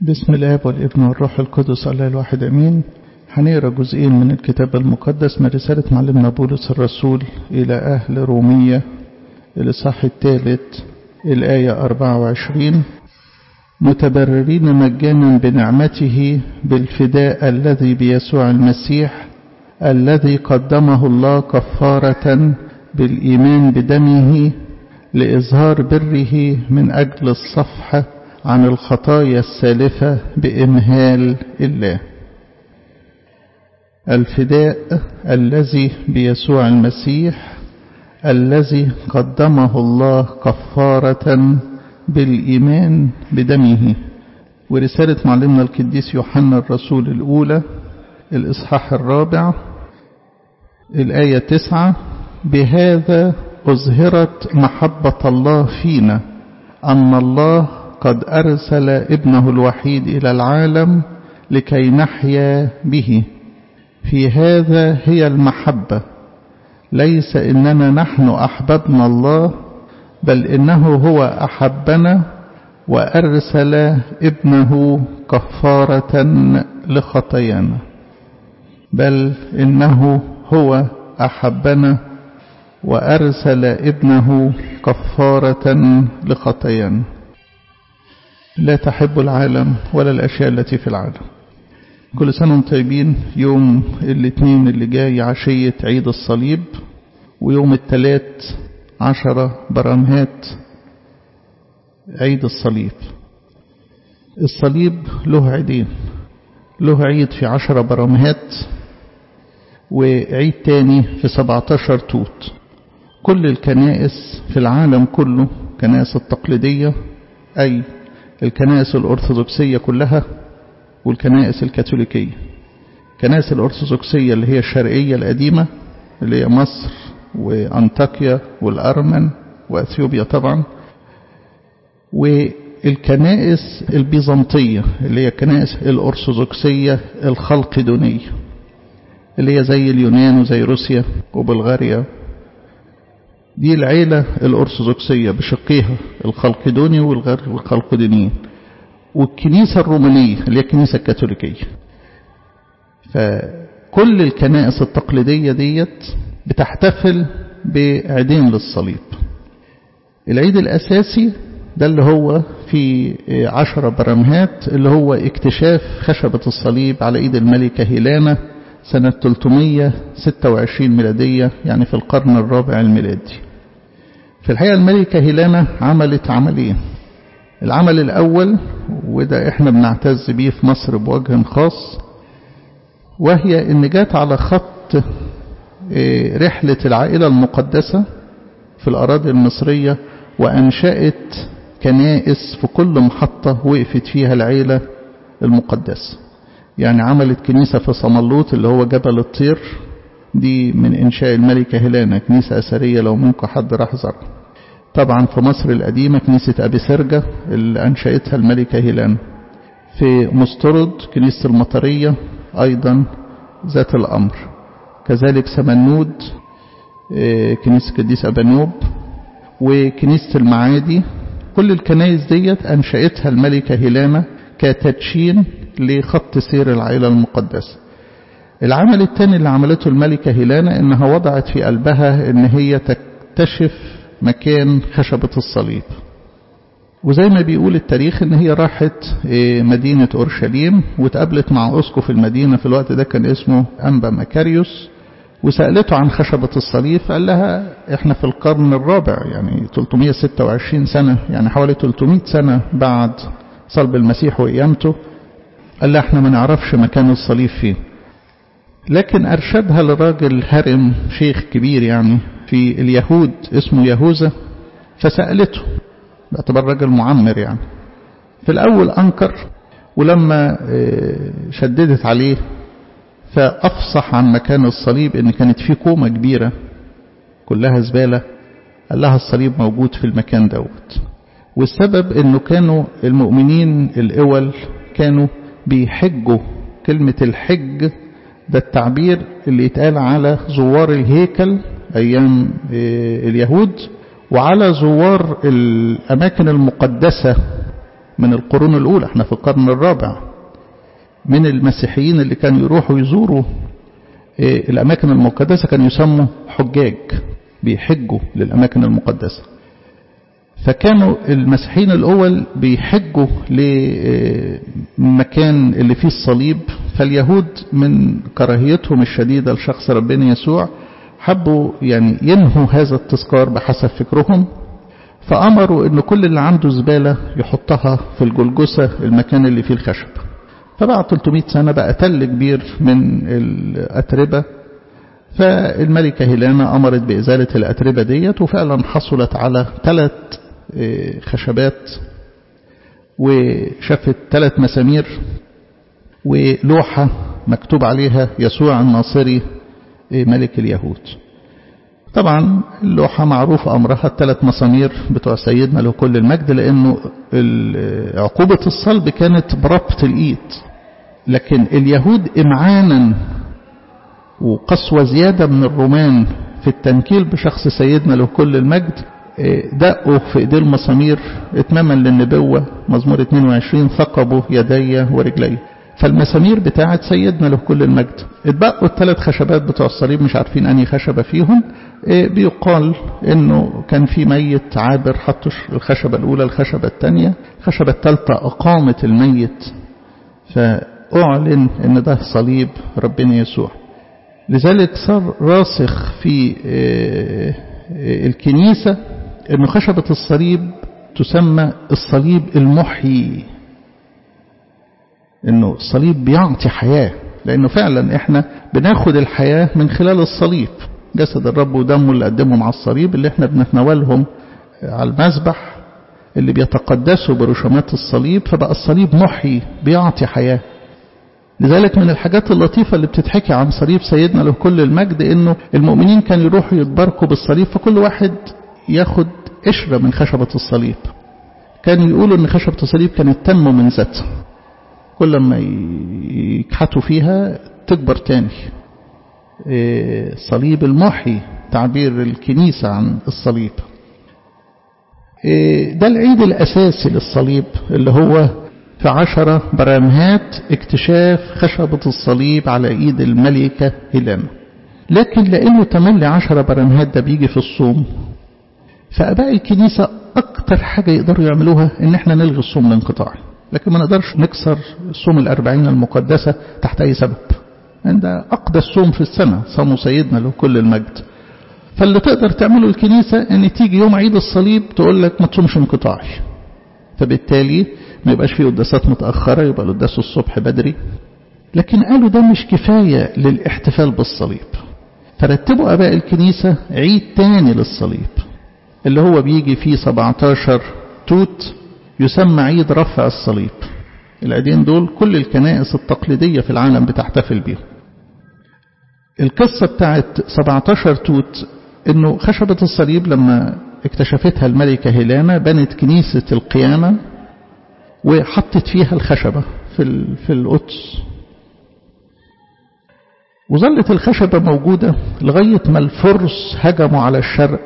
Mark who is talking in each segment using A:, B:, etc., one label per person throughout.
A: بسم الله والابن والروح القدس الله الواحد أمين هنقرا جزئين من الكتاب المقدس من رسالة معلمنا بولس الرسول إلى أهل رومية الإصحاح الثالث الآية 24 متبررين مجانا بنعمته بالفداء الذي بيسوع المسيح الذي قدمه الله كفارة بالإيمان بدمه لإظهار بره من أجل الصفحة عن الخطايا السالفة بإمهال الله الفداء الذي بيسوع المسيح الذي قدمه الله كفارة بالإيمان بدمه ورسالة معلمنا القديس يوحنا الرسول الأولى الإصحاح الرابع الآية تسعة بهذا أظهرت محبة الله فينا أن الله قد أرسل ابنه الوحيد إلى العالم لكي نحيا به في هذا هي المحبة ليس إننا نحن أحببنا الله بل إنه هو أحبنا وأرسل ابنه كفارة لخطايانا بل إنه هو أحبنا وأرسل ابنه كفارة لخطايانا لا تحب العالم ولا الأشياء التي في العالم كل سنة وانتم طيبين يوم الاثنين اللي جاي عشية عيد الصليب ويوم الثلاث عشرة برامهات عيد الصليب الصليب له عيدين له عيد في عشرة برامهات وعيد تاني في 17 توت كل الكنائس في العالم كله كنائس التقليدية أي الكنائس الأرثوذكسية كلها والكنائس الكاثوليكية كنائس الأرثوذكسية اللي هي الشرقية القديمة اللي هي مصر وأنطاكيا والأرمن وأثيوبيا طبعا والكنائس البيزنطية اللي هي الكنائس الأرثوذكسية الخلقدونية اللي هي زي اليونان وزي روسيا وبلغاريا دي العيلة الأرثوذكسية بشقيها الخلقدوني والخلقدونيين والكنيسة الرومانية اللي هي الكنيسة الكاثوليكية فكل الكنائس التقليدية ديت بتحتفل بعيدين للصليب العيد الأساسي ده اللي هو في عشرة برمهات اللي هو اكتشاف خشبة الصليب على ايد الملكة هيلانا سنة 326 ميلادية يعني في القرن الرابع الميلادي في الحقيقة الملكة هيلانا عملت عملين العمل الأول وده احنا بنعتز بيه في مصر بوجه خاص وهي ان جات على خط رحلة العائلة المقدسة في الأراضي المصرية وأنشأت كنائس في كل محطة وقفت فيها العيلة المقدسة يعني عملت كنيسة في صملوط اللي هو جبل الطير دي من إنشاء الملكة هيلانا كنيسة أثرية لو منكم حد راح زرها طبعا في مصر القديمة كنيسة أبي سرجة اللي أنشأتها الملكة هيلانا في مسترد كنيسة المطرية أيضا ذات الأمر كذلك سمنود كنيسة قديس أبانوب وكنيسة المعادي كل الكنائس ديت أنشأتها الملكة هيلانا كتدشين لخط سير العائلة المقدسة العمل الثاني اللي عملته الملكة هيلانا انها وضعت في قلبها ان هي تكتشف مكان خشبة الصليب وزي ما بيقول التاريخ ان هي راحت مدينة اورشليم وتقابلت مع اسقف المدينة في الوقت ده كان اسمه انبا مكاريوس وسألته عن خشبة الصليب فقال لها احنا في القرن الرابع يعني 326 سنة يعني حوالي 300 سنة بعد صلب المسيح وقيامته قال لها احنا ما نعرفش مكان الصليب فين لكن أرشدها لراجل هرم شيخ كبير يعني في اليهود اسمه يهوذا فسألته باعتبار راجل معمر يعني في الأول أنكر ولما شددت عليه فأفصح عن مكان الصليب إن كانت في كومة كبيرة كلها زبالة قال لها الصليب موجود في المكان دوت والسبب إنه كانوا المؤمنين الأول كانوا بيحجوا كلمة الحج ده التعبير اللي يتقال على زوار الهيكل أيام اليهود وعلى زوار الأماكن المقدسة من القرون الأولى احنا في القرن الرابع من المسيحيين اللي كانوا يروحوا يزوروا الأماكن المقدسة كانوا يسموا حجاج بيحجوا للأماكن المقدسة فكانوا المسيحيين الأول بيحجوا لمكان اللي فيه الصليب فاليهود من كراهيتهم الشديدة لشخص ربنا يسوع حبوا يعني ينهوا هذا التذكار بحسب فكرهم فأمروا أن كل اللي عنده زبالة يحطها في الجلجسة المكان اللي فيه الخشب فبعد 300 سنة بقى تل كبير من الأتربة فالملكة هيلانا أمرت بإزالة الأتربة ديت وفعلا حصلت على ثلاث خشبات وشافت ثلاث مسامير ولوحة مكتوب عليها يسوع الناصري ملك اليهود طبعا اللوحة معروف أمرها الثلاث مسامير بتوع سيدنا له كل المجد لأنه عقوبة الصلب كانت بربط الإيد لكن اليهود إمعانا وقسوة زيادة من الرومان في التنكيل بشخص سيدنا له كل المجد دقوا في ايديه المسامير اتماما للنبوة مزمور 22 ثقبوا يدي ورجلي فالمسامير بتاعت سيدنا له كل المجد اتبقوا الثلاث خشبات بتوع الصليب مش عارفين انهي خشبة فيهم بيقال انه كان في ميت عابر حطوا الخشبة الاولى الخشبة الثانية الخشبة الثالثة اقامت الميت فاعلن ان ده صليب ربنا يسوع لذلك صار راسخ في الكنيسة أن خشبة الصليب تسمى الصليب المحيي أنه الصليب بيعطي حياة لأنه فعلا إحنا بناخد الحياة من خلال الصليب جسد الرب ودمه اللي قدمهم على الصليب اللي احنا بنتناولهم على المذبح اللي بيتقدسوا برشامات الصليب فبقى الصليب محيي بيعطي حياة لذلك من الحاجات اللطيفة اللي بتتحكي عن صليب سيدنا له كل المجد انه المؤمنين كانوا يروحوا يتباركوا بالصليب فكل واحد ياخد قشرة من خشبة الصليب كانوا يقولوا ان خشبة الصليب كانت تنمو من ذاتها كل ما يكحتوا فيها تكبر تاني صليب المحي تعبير الكنيسة عن الصليب ده العيد الأساسي للصليب اللي هو في عشرة برامهات اكتشاف خشبة الصليب على ايد الملكة هيلانا لكن لانه تملي عشرة برامهات ده بيجي في الصوم فاباء الكنيسة اكتر حاجة يقدروا يعملوها ان احنا نلغي الصوم الانقطاعي لكن ما نقدرش نكسر صوم الاربعين المقدسة تحت اي سبب عند اقدس صوم في السنة صاموا سيدنا له كل المجد فاللي تقدر تعمله الكنيسة ان تيجي يوم عيد الصليب تقول لك ما تصومش انقطاعي فبالتالي ما يبقاش فيه قداسات متأخرة يبقى القداس الصبح بدري لكن قالوا ده مش كفاية للاحتفال بالصليب فرتبوا أباء الكنيسة عيد تاني للصليب اللي هو بيجي فيه 17 توت يسمى عيد رفع الصليب العيدين دول كل الكنائس التقليدية في العالم بتحتفل بيهم القصة بتاعت 17 توت انه خشبة الصليب لما اكتشفتها الملكة هيلانا بنت كنيسة القيامة وحطت فيها الخشبة في في القدس وظلت الخشبة موجودة لغاية ما الفرس هجموا على الشرق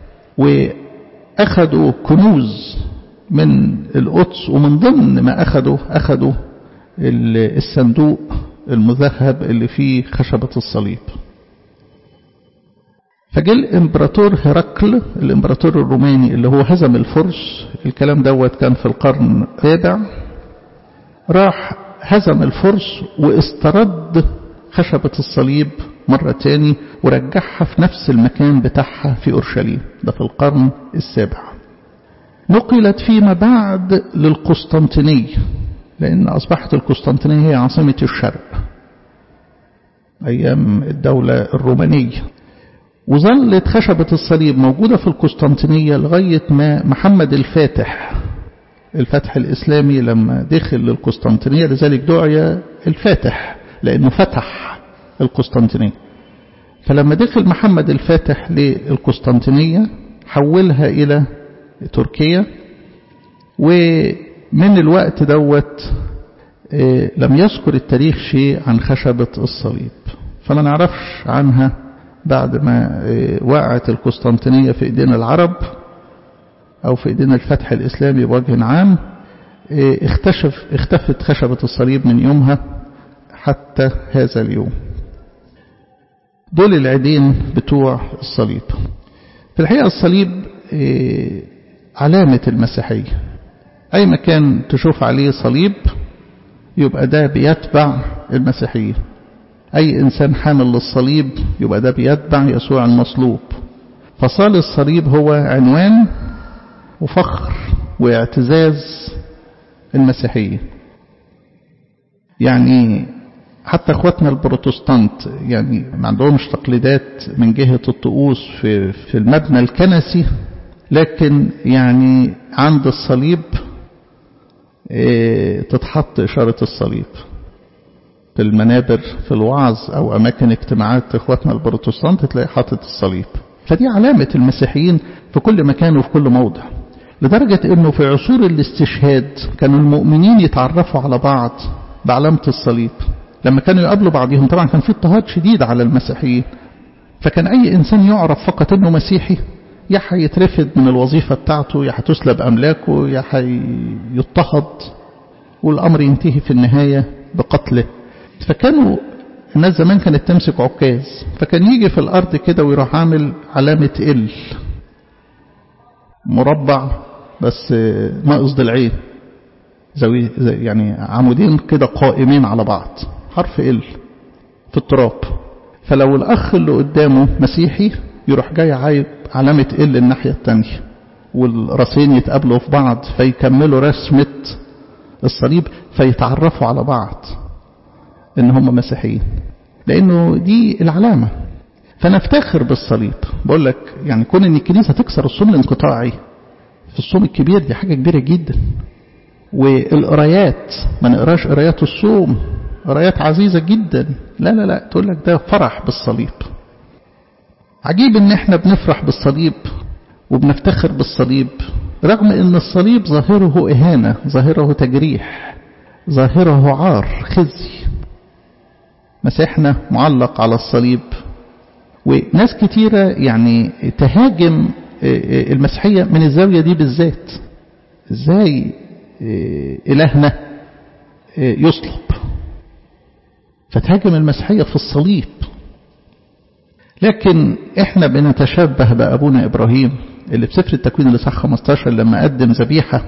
A: وأخذوا كنوز من القدس ومن ضمن ما أخذوا أخذوا الصندوق المذهب اللي فيه خشبة الصليب فجاء الامبراطور هرقل الامبراطور الروماني اللي هو هزم الفرس الكلام دوت كان في القرن الرابع راح هزم الفرس واسترد خشبة الصليب مرة تاني ورجعها في نفس المكان بتاعها في أورشليم ده في القرن السابع نقلت فيما بعد للقسطنطينية لأن أصبحت القسطنطينية هي عاصمة الشرق أيام الدولة الرومانية وظلت خشبة الصليب موجودة في القسطنطينية لغاية ما محمد الفاتح الفتح الإسلامي لما دخل للقسطنطينية لذلك دعي الفاتح لأنه فتح القسطنطينية فلما دخل محمد الفاتح للقسطنطينية حولها إلى تركيا ومن الوقت دوت لم يذكر التاريخ شيء عن خشبة الصليب فما نعرفش عنها بعد ما وقعت القسطنطينية في ايدينا العرب او في ايدينا الفتح الاسلامي بوجه عام اختشف اختفت خشبة الصليب من يومها حتى هذا اليوم دول العيدين بتوع الصليب في الحقيقة الصليب علامة المسيحية أي مكان تشوف عليه صليب يبقى ده بيتبع المسيحية أي إنسان حامل للصليب يبقى ده بيتبع يسوع المصلوب فصال الصليب هو عنوان وفخر واعتزاز المسيحية يعني حتى اخواتنا البروتستانت يعني ما عندهمش تقليدات من جهة الطقوس في, في المبنى الكنسي لكن يعني عند الصليب اه تتحط إشارة الصليب في المنابر في الوعظ أو أماكن اجتماعات إخواتنا البروتستانت تلاقي حاطط الصليب فدي علامة المسيحيين في كل مكان وفي كل موضع لدرجة أنه في عصور الاستشهاد كانوا المؤمنين يتعرفوا على بعض بعلامة الصليب لما كانوا يقابلوا بعضهم طبعا كان في اضطهاد شديد على المسيحيين فكان أي إنسان يعرف فقط أنه مسيحي يا هيترفد من الوظيفة بتاعته يا هتسلب أملاكه يا هيضطهد والأمر ينتهي في النهاية بقتله فكانوا الناس زمان كانت تمسك عكاز فكان يجي في الأرض كده ويروح عامل علامة ال مربع بس ناقص ضلعين زي يعني عمودين كده قائمين على بعض حرف ال في التراب فلو الأخ اللي قدامه مسيحي يروح جاي عايب علامة ال الناحية التانية والراسين يتقابلوا في بعض فيكملوا رسمة الصليب فيتعرفوا على بعض ان هم مسيحيين لانه دي العلامة فنفتخر بالصليب بقول لك يعني كون ان الكنيسة تكسر الصوم الانقطاعي في الصوم الكبير دي حاجة كبيرة جدا والقرايات ما نقراش قرايات الصوم قرايات عزيزة جدا لا لا لا تقول لك ده فرح بالصليب عجيب ان احنا بنفرح بالصليب وبنفتخر بالصليب رغم ان الصليب ظاهره اهانة ظاهره تجريح ظاهره عار خزي مسيحنا معلق على الصليب وناس كتيرة يعني تهاجم المسيحية من الزاوية دي بالذات ازاي إلهنا يصلب فتهاجم المسيحية في الصليب لكن احنا بنتشبه بأبونا إبراهيم اللي في سفر التكوين اللي صح 15 لما قدم ذبيحة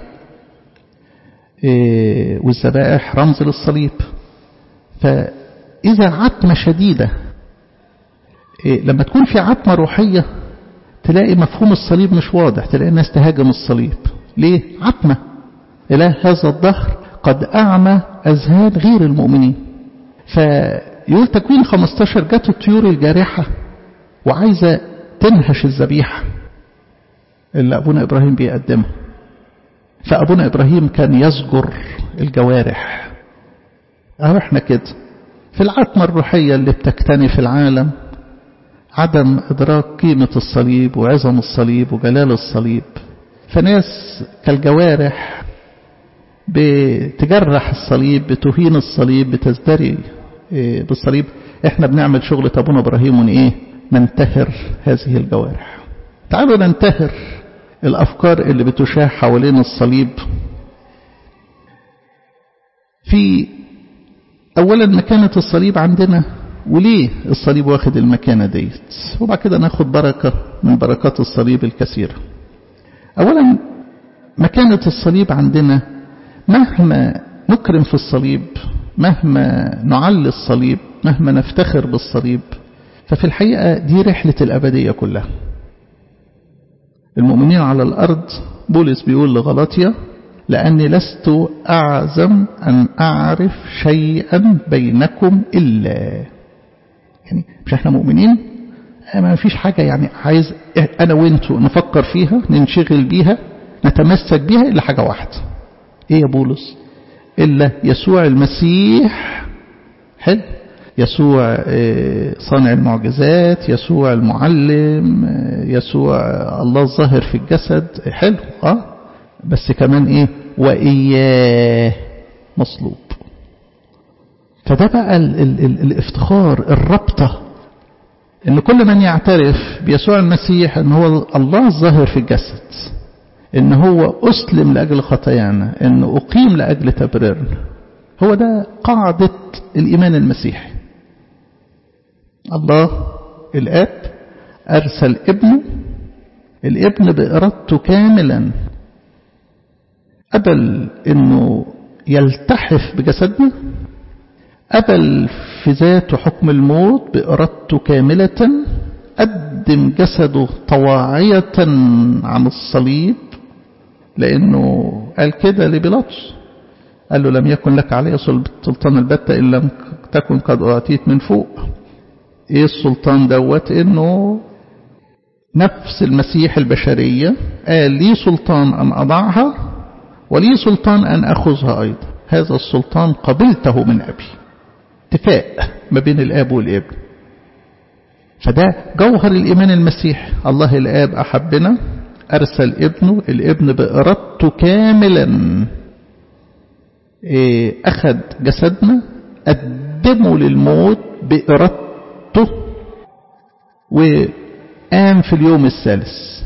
A: والذبائح رمز للصليب فإذا عتمة شديدة لما تكون في عتمة روحية تلاقي مفهوم الصليب مش واضح تلاقي الناس تهاجم الصليب ليه؟ عتمة إله هذا الدهر قد أعمى أذهان غير المؤمنين فيقول تكوين 15 جت الطيور الجارحة وعايزة تنهش الذبيحة اللي أبونا إبراهيم بيقدمها فأبونا إبراهيم كان يزجر الجوارح أهو احنا كده في العتمة الروحية اللي بتكتني في العالم عدم إدراك قيمة الصليب وعظم الصليب وجلال الصليب فناس كالجوارح بتجرح الصليب بتهين الصليب بتزدري بالصليب احنا بنعمل شغلة ابونا ابراهيم ون ايه ننتهر هذه الجوارح تعالوا ننتهر الافكار اللي بتشاع حوالين الصليب في اولا مكانة الصليب عندنا وليه الصليب واخد المكانة ديت وبعد كده ناخد بركة من بركات الصليب الكثيرة اولا مكانة الصليب عندنا مهما نكرم في الصليب مهما نعلي الصليب مهما نفتخر بالصليب ففي الحقيقة دي رحلة الأبدية كلها المؤمنين على الأرض بولس بيقول لغلاطيا لأني لست أعزم أن أعرف شيئا بينكم إلا يعني مش احنا مؤمنين ما فيش حاجة يعني عايز أنا وانتوا نفكر فيها ننشغل بيها نتمسك بيها إلا حاجة واحدة ايه يا بولس الا يسوع المسيح حلو يسوع صانع المعجزات يسوع المعلم يسوع الله الظاهر في الجسد حلو اه بس كمان ايه واياه مصلوب فده بقى ال ال ال الافتخار الربطة ان كل من يعترف بيسوع المسيح ان هو الله الظاهر في الجسد ان هو اسلم لاجل خطايانا ان اقيم لاجل تبريرنا هو ده قاعدة الايمان المسيحي الله الاب ارسل ابنه الابن بارادته كاملا قبل انه يلتحف بجسدنا قبل في ذاته حكم الموت بإرادته كاملة قدم جسده طواعية عن الصليب لأنه قال كده لبيلاطس قال له لم يكن لك علي سلطان البتة إن لم تكن قد أعطيت من فوق إيه السلطان دوت إنه نفس المسيح البشرية قال لي سلطان أن أضعها ولي سلطان أن أخذها أيضا هذا السلطان قبلته من أبي اتفاق ما بين الآب والابن فده جوهر الإيمان المسيحي الله الآب أحبنا أرسل ابنه الابن بإرادته كاملا أخذ جسدنا قدمه للموت بإرادته وقام في اليوم الثالث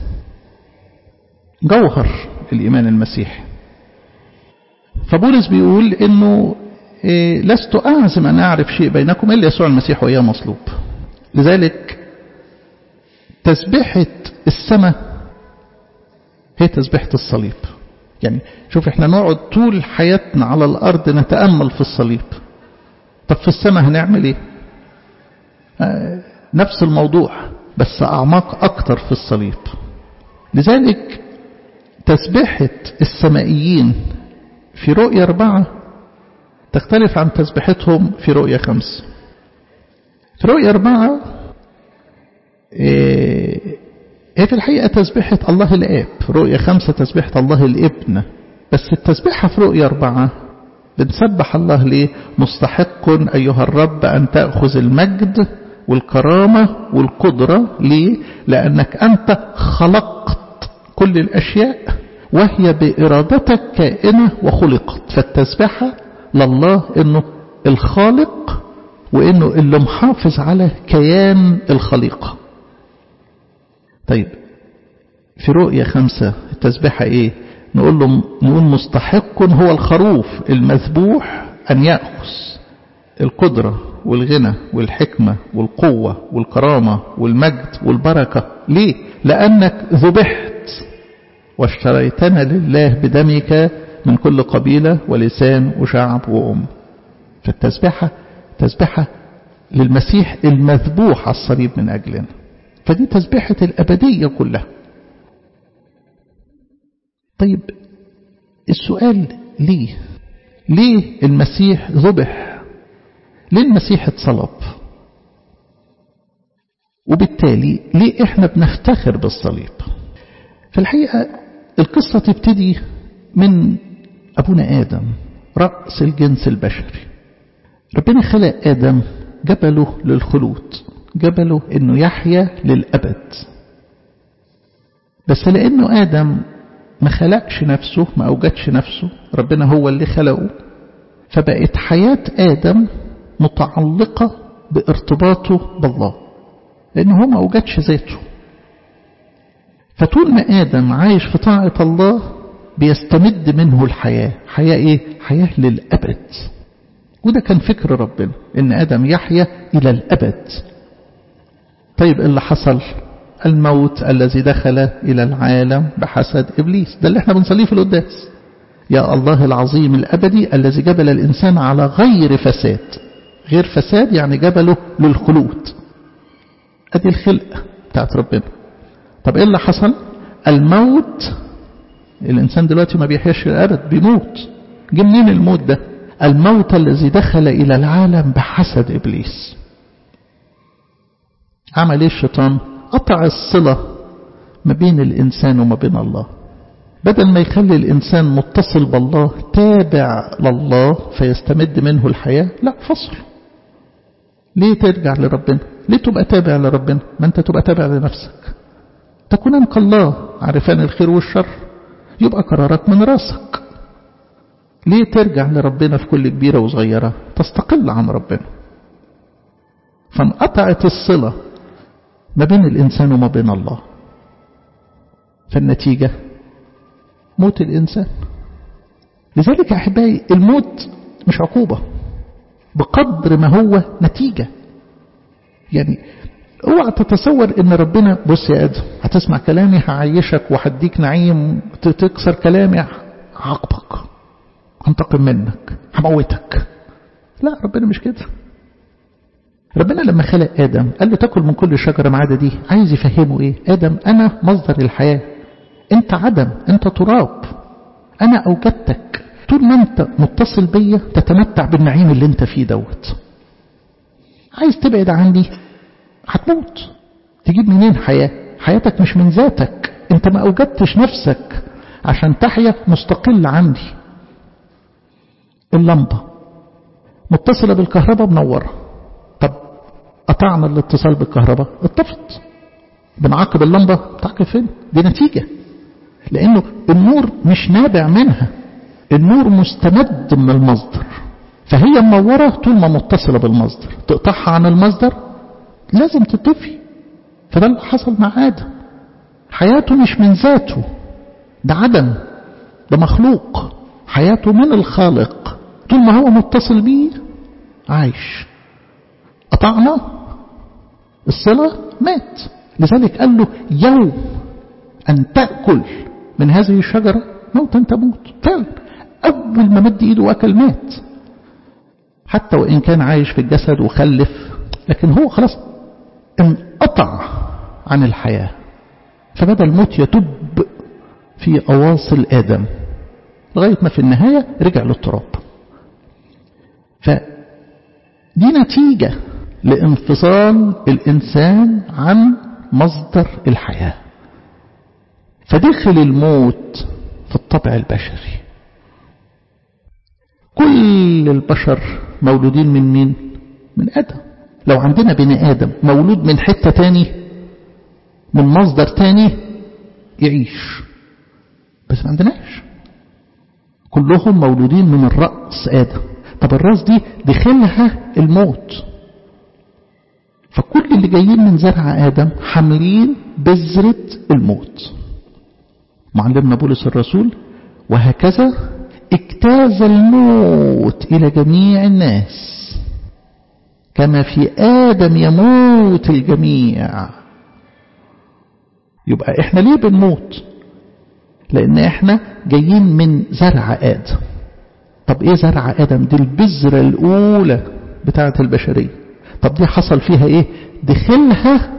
A: جوهر الإيمان المسيحي فبولس بيقول انه إيه لست اعزم ان اعرف شيء بينكم الا يسوع المسيح وإياه مصلوب لذلك تسبيحة السماء هي تسبيحة الصليب يعني شوف احنا نقعد طول حياتنا على الارض نتأمل في الصليب طب في السماء هنعمل ايه آه نفس الموضوع بس اعماق اكتر في الصليب لذلك تسبيحة السمائيين في رؤية أربعة تختلف عن تسبيحتهم في رؤية خمس في رؤية أربعة هي في الحقيقة تسبيحة الله الآب رؤية خمسة تسبيحة الله الابن بس التسبيحة في رؤية أربعة بنسبح الله ليه مستحق أيها الرب أن تأخذ المجد والكرامة والقدرة ليه لأنك أنت خلقت كل الأشياء وهي بإرادتك كائنة وخلقت فالتسبيحة لله إنه الخالق وإنه اللي محافظ على كيان الخليقة طيب في رؤية خمسة التسبيحة إيه نقول له نقول مستحق هو الخروف المذبوح أن يأخذ القدرة والغنى والحكمة والقوة والكرامة والمجد والبركة ليه لأنك ذبحت واشتريتنا لله بدمك من كل قبيلة ولسان وشعب وأم فالتسبحة تسبحة للمسيح المذبوح على الصليب من أجلنا فدي تسبحة الأبدية كلها طيب السؤال ليه ليه المسيح ذبح ليه المسيح اتصلب وبالتالي ليه احنا بنفتخر بالصليب في الحقيقة القصة تبتدي من أبونا آدم رأس الجنس البشري ربنا خلق آدم جبله للخلود جبله انه يحيا للأبد بس لأنه آدم ما خلقش نفسه ما أوجدش نفسه ربنا هو اللي خلقه فبقت حياة آدم متعلقة بارتباطه بالله لأنه هو ما أوجدش ذاته فطول ما آدم عايش في طاعة الله بيستمد منه الحياة حياة إيه؟ حياة للأبد وده كان فكر ربنا إن آدم يحيا إلى الأبد طيب اللي حصل الموت الذي دخل إلى العالم بحسد إبليس ده اللي احنا بنصليه في القداس يا الله العظيم الأبدي الذي جبل الإنسان على غير فساد غير فساد يعني جبله للخلود أدي الخلق بتاعت ربنا طب إيه اللي حصل الموت الإنسان دلوقتي ما بيحياش الأبد بيموت جه منين الموت ده الموت الذي دخل إلى العالم بحسد إبليس عمل إيه الشيطان قطع الصلة ما بين الإنسان وما بين الله بدل ما يخلي الإنسان متصل بالله تابع لله فيستمد منه الحياة لا فصل ليه ترجع لربنا ليه تبقى تابع لربنا ما أنت تبقى تابع لنفسك تكون كالله عارفان الخير والشر يبقى قرارك من راسك ليه ترجع لربنا في كل كبيرة وصغيرة تستقل عن ربنا فانقطعت الصلة ما بين الإنسان وما بين الله فالنتيجة موت الإنسان لذلك يا أحبائي الموت مش عقوبة بقدر ما هو نتيجة يعني اوعى تتصور ان ربنا بص يا ادم هتسمع كلامي هعيشك وهديك نعيم تكسر كلامي هعاقبك هنتقم منك هموتك لا ربنا مش كده ربنا لما خلق آدم قال له تاكل من كل شجرة ما عدا دي عايز يفهمه ايه آدم أنا مصدر الحياة انت عدم انت تراب أنا أوجدتك طول ما انت متصل بيا تتمتع بالنعيم اللي انت فيه دوت عايز تبعد عني هتموت تجيب منين حياة حياتك مش من ذاتك انت ما أوجدتش نفسك عشان تحيا مستقل عندي اللمبة متصلة بالكهرباء منورة طب قطعنا الاتصال بالكهرباء اتطفت بنعاقب اللمبة تعاقب فين دي نتيجة لأنه النور مش نابع منها النور مستمد من المصدر فهي منورة طول ما متصلة بالمصدر تقطعها عن المصدر لازم تطفي فده اللي حصل مع آدم حياته مش من ذاته ده عدم ده مخلوق حياته من الخالق طول ما هو متصل بيه عايش قطعنا الصلة مات لذلك قال له يوم أن تأكل من هذه الشجرة موتا تموت فعلا أول ما مد إيده وأكل مات حتى وإن كان عايش في الجسد وخلف لكن هو خلاص انقطع عن الحياة فبدأ الموت يتب في أواصل آدم لغاية ما في النهاية رجع للتراب فدي نتيجة لانفصال الإنسان عن مصدر الحياة فدخل الموت في الطبع البشري كل البشر مولودين من مين من آدم لو عندنا بني آدم مولود من حتة تاني من مصدر تاني يعيش بس ما عندناش كلهم مولودين من الرأس آدم طب الرأس دي دخلها الموت فكل اللي جايين من زرع آدم حاملين بذرة الموت معلمنا بولس الرسول وهكذا اجتاز الموت إلى جميع الناس كما في آدم يموت الجميع يبقى احنا ليه بنموت لان احنا جايين من زرع آدم طب ايه زرع آدم دي البذرة الاولى بتاعة البشرية طب دي حصل فيها ايه دخلها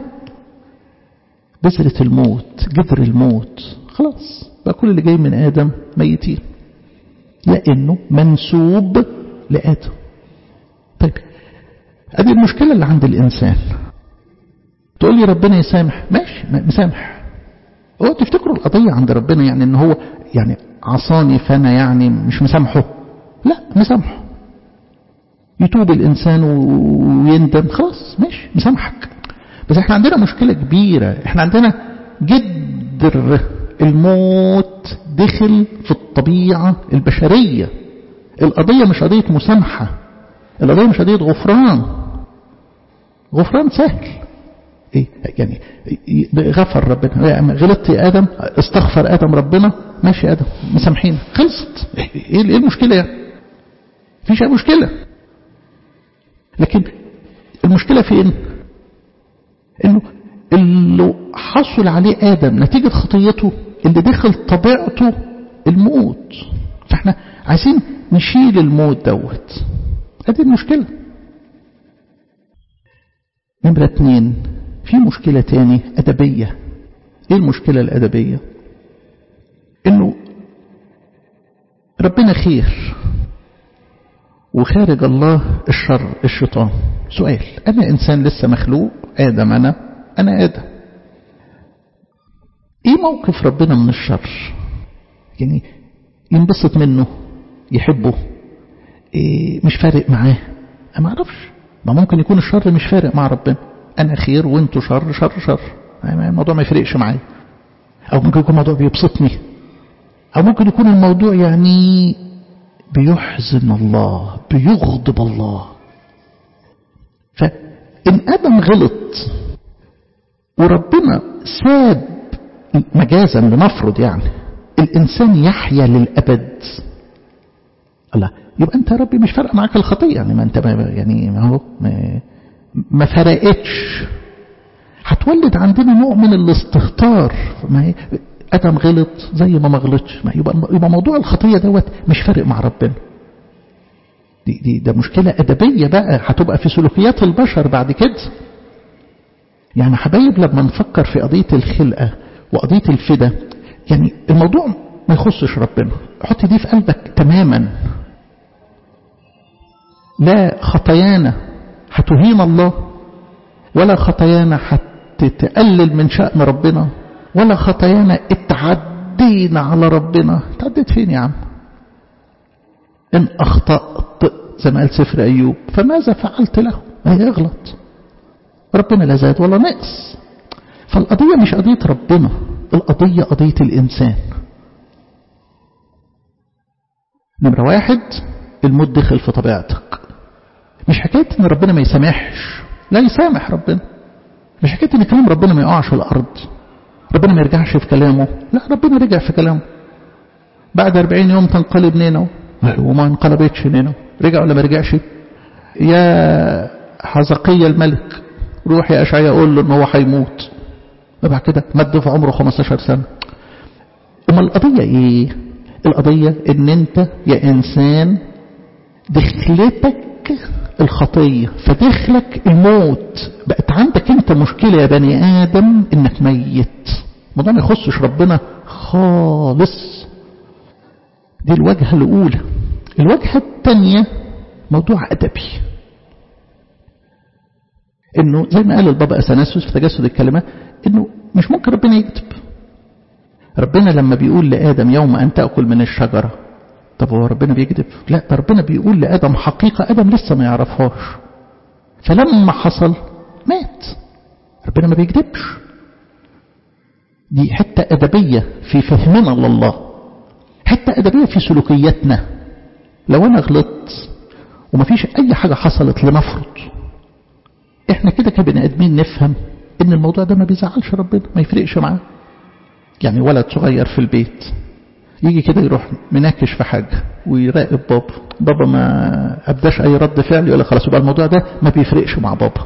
A: بذرة الموت جذر الموت خلاص بقى كل اللي جاي من آدم ميتين لأنه منسوب لآدم طيب ادي المشكلة اللي عند الإنسان تقول لي ربنا يسامح ماشي مسامح هو تفتكروا القضية عند ربنا يعني ان هو يعني عصاني فانا يعني مش مسامحه لا مسامحه يتوب الإنسان ويندم خلاص ماشي مسامحك بس احنا عندنا مشكلة كبيرة احنا عندنا جدر الموت دخل في الطبيعة البشرية القضية مش قضية مسامحة القضية مش قضية غفران غفران سهل ايه يعني غفر ربنا غلطت يا ادم استغفر ادم ربنا ماشي يا ادم مسامحين خلصت ايه المشكله يعني فيش اي مشكله لكن المشكله فين انه اللي حصل عليه ادم نتيجه خطيته اللي دخل طبيعته الموت فاحنا عايزين نشيل الموت دوت ادي المشكله نمرة اتنين في مشكلة تاني أدبية ايه المشكلة الأدبية انه ربنا خير وخارج الله الشر الشيطان سؤال أنا إنسان لسه مخلوق آدم أنا أنا آدم إيه موقف ربنا من الشر يعني ينبسط منه يحبه إيه مش فارق معاه ما أعرفش ما ممكن يكون الشر مش فارق مع ربنا أنا خير وانتوا شر شر شر الموضوع ما يفرقش معايا أو ممكن يكون الموضوع بيبسطني أو ممكن يكون الموضوع يعني بيحزن الله بيغضب الله فإن آدم غلط وربنا ساب مجازا لنفرض يعني الإنسان يحيا للأبد الله يبقى أنت يا ربي مش فارقة معاك الخطية يعني ما أنت ما يعني ما هو ما, ما فرقتش هتولد عندنا نوع من الاستهتار ما هي ادم غلط زي ما ما غلطش ما يبقى يبقى موضوع الخطيه دوت مش فارق مع ربنا دي دي ده مشكله ادبيه بقى هتبقى في سلوكيات البشر بعد كده يعني حبايب لما نفكر في قضيه الخلقه وقضيه الفدا يعني الموضوع ما يخصش ربنا حط دي في قلبك تماما لا خطايانا هتهين الله ولا خطايانا هتتقلل من شأن ربنا ولا خطايانا اتعدينا على ربنا اتعديت فين يا عم إن أخطأت زي ما قال سفر أيوب فماذا فعلت له ما يغلط ربنا لا زاد ولا نقص فالقضية مش قضية ربنا القضية قضية الإنسان نمرة واحد الموت دخل في طبيعتك مش حكاية ان ربنا ما يسامحش لا يسامح ربنا مش حكاية ان كلام ربنا ما يقعش في الارض ربنا ما يرجعش في كلامه لا ربنا رجع في كلامه بعد 40 يوم تنقلب نينو وما انقلبتش نينو رجع ولا ما رجعش يا حزقية الملك روح يا أشعياء قول له ان هو هيموت بعد كده مد في عمره 15 سنة اما القضية ايه القضية ان انت يا انسان دخلتك الخطية فدخلك الموت بقت عندك انت مشكلة يا بني آدم انك ميت الموضوع ما يخصش ربنا خالص دي الوجهة الأولى الوجهة الثانية موضوع أدبي انه زي ما قال البابا اثناسيوس في تجسد الكلمة انه مش ممكن ربنا يكتب ربنا لما بيقول لآدم يوم أن تأكل من الشجرة طب هو ربنا بيكذب لا ده ربنا بيقول لآدم حقيقة آدم لسه ما يعرفهاش فلما حصل مات ربنا ما بيكذبش دي حتة أدبية في فهمنا لله حتة أدبية في سلوكياتنا لو أنا غلطت ومفيش أي حاجة حصلت لنفرض احنا كده كبني ادمين نفهم ان الموضوع ده ما بيزعلش ربنا ما يفرقش معاه يعني ولد صغير في البيت يجي كده يروح مناكش في حاجة ويراقب بابا بابا ما أبداش أي رد فعل يقول خلاص يبقى الموضوع ده ما بيفرقش مع بابا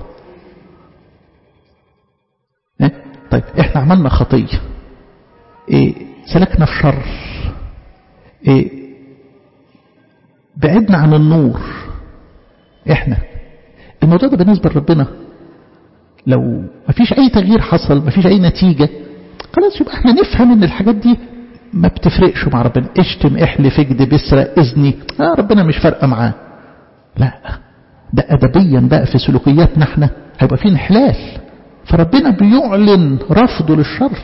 A: إيه؟ طيب احنا عملنا خطية إيه سلكنا في شر إيه بعدنا عن النور احنا الموضوع ده بالنسبة لربنا لو ما فيش أي تغيير حصل ما فيش أي نتيجة خلاص يبقى احنا نفهم ان الحاجات دي ما بتفرقش مع ربنا اشتم احلف اكذب اسرق اذني آه ربنا مش فارقه معاه لا ده ادبيا بقى في سلوكياتنا احنا هيبقى فيه انحلال فربنا بيعلن رفضه للشر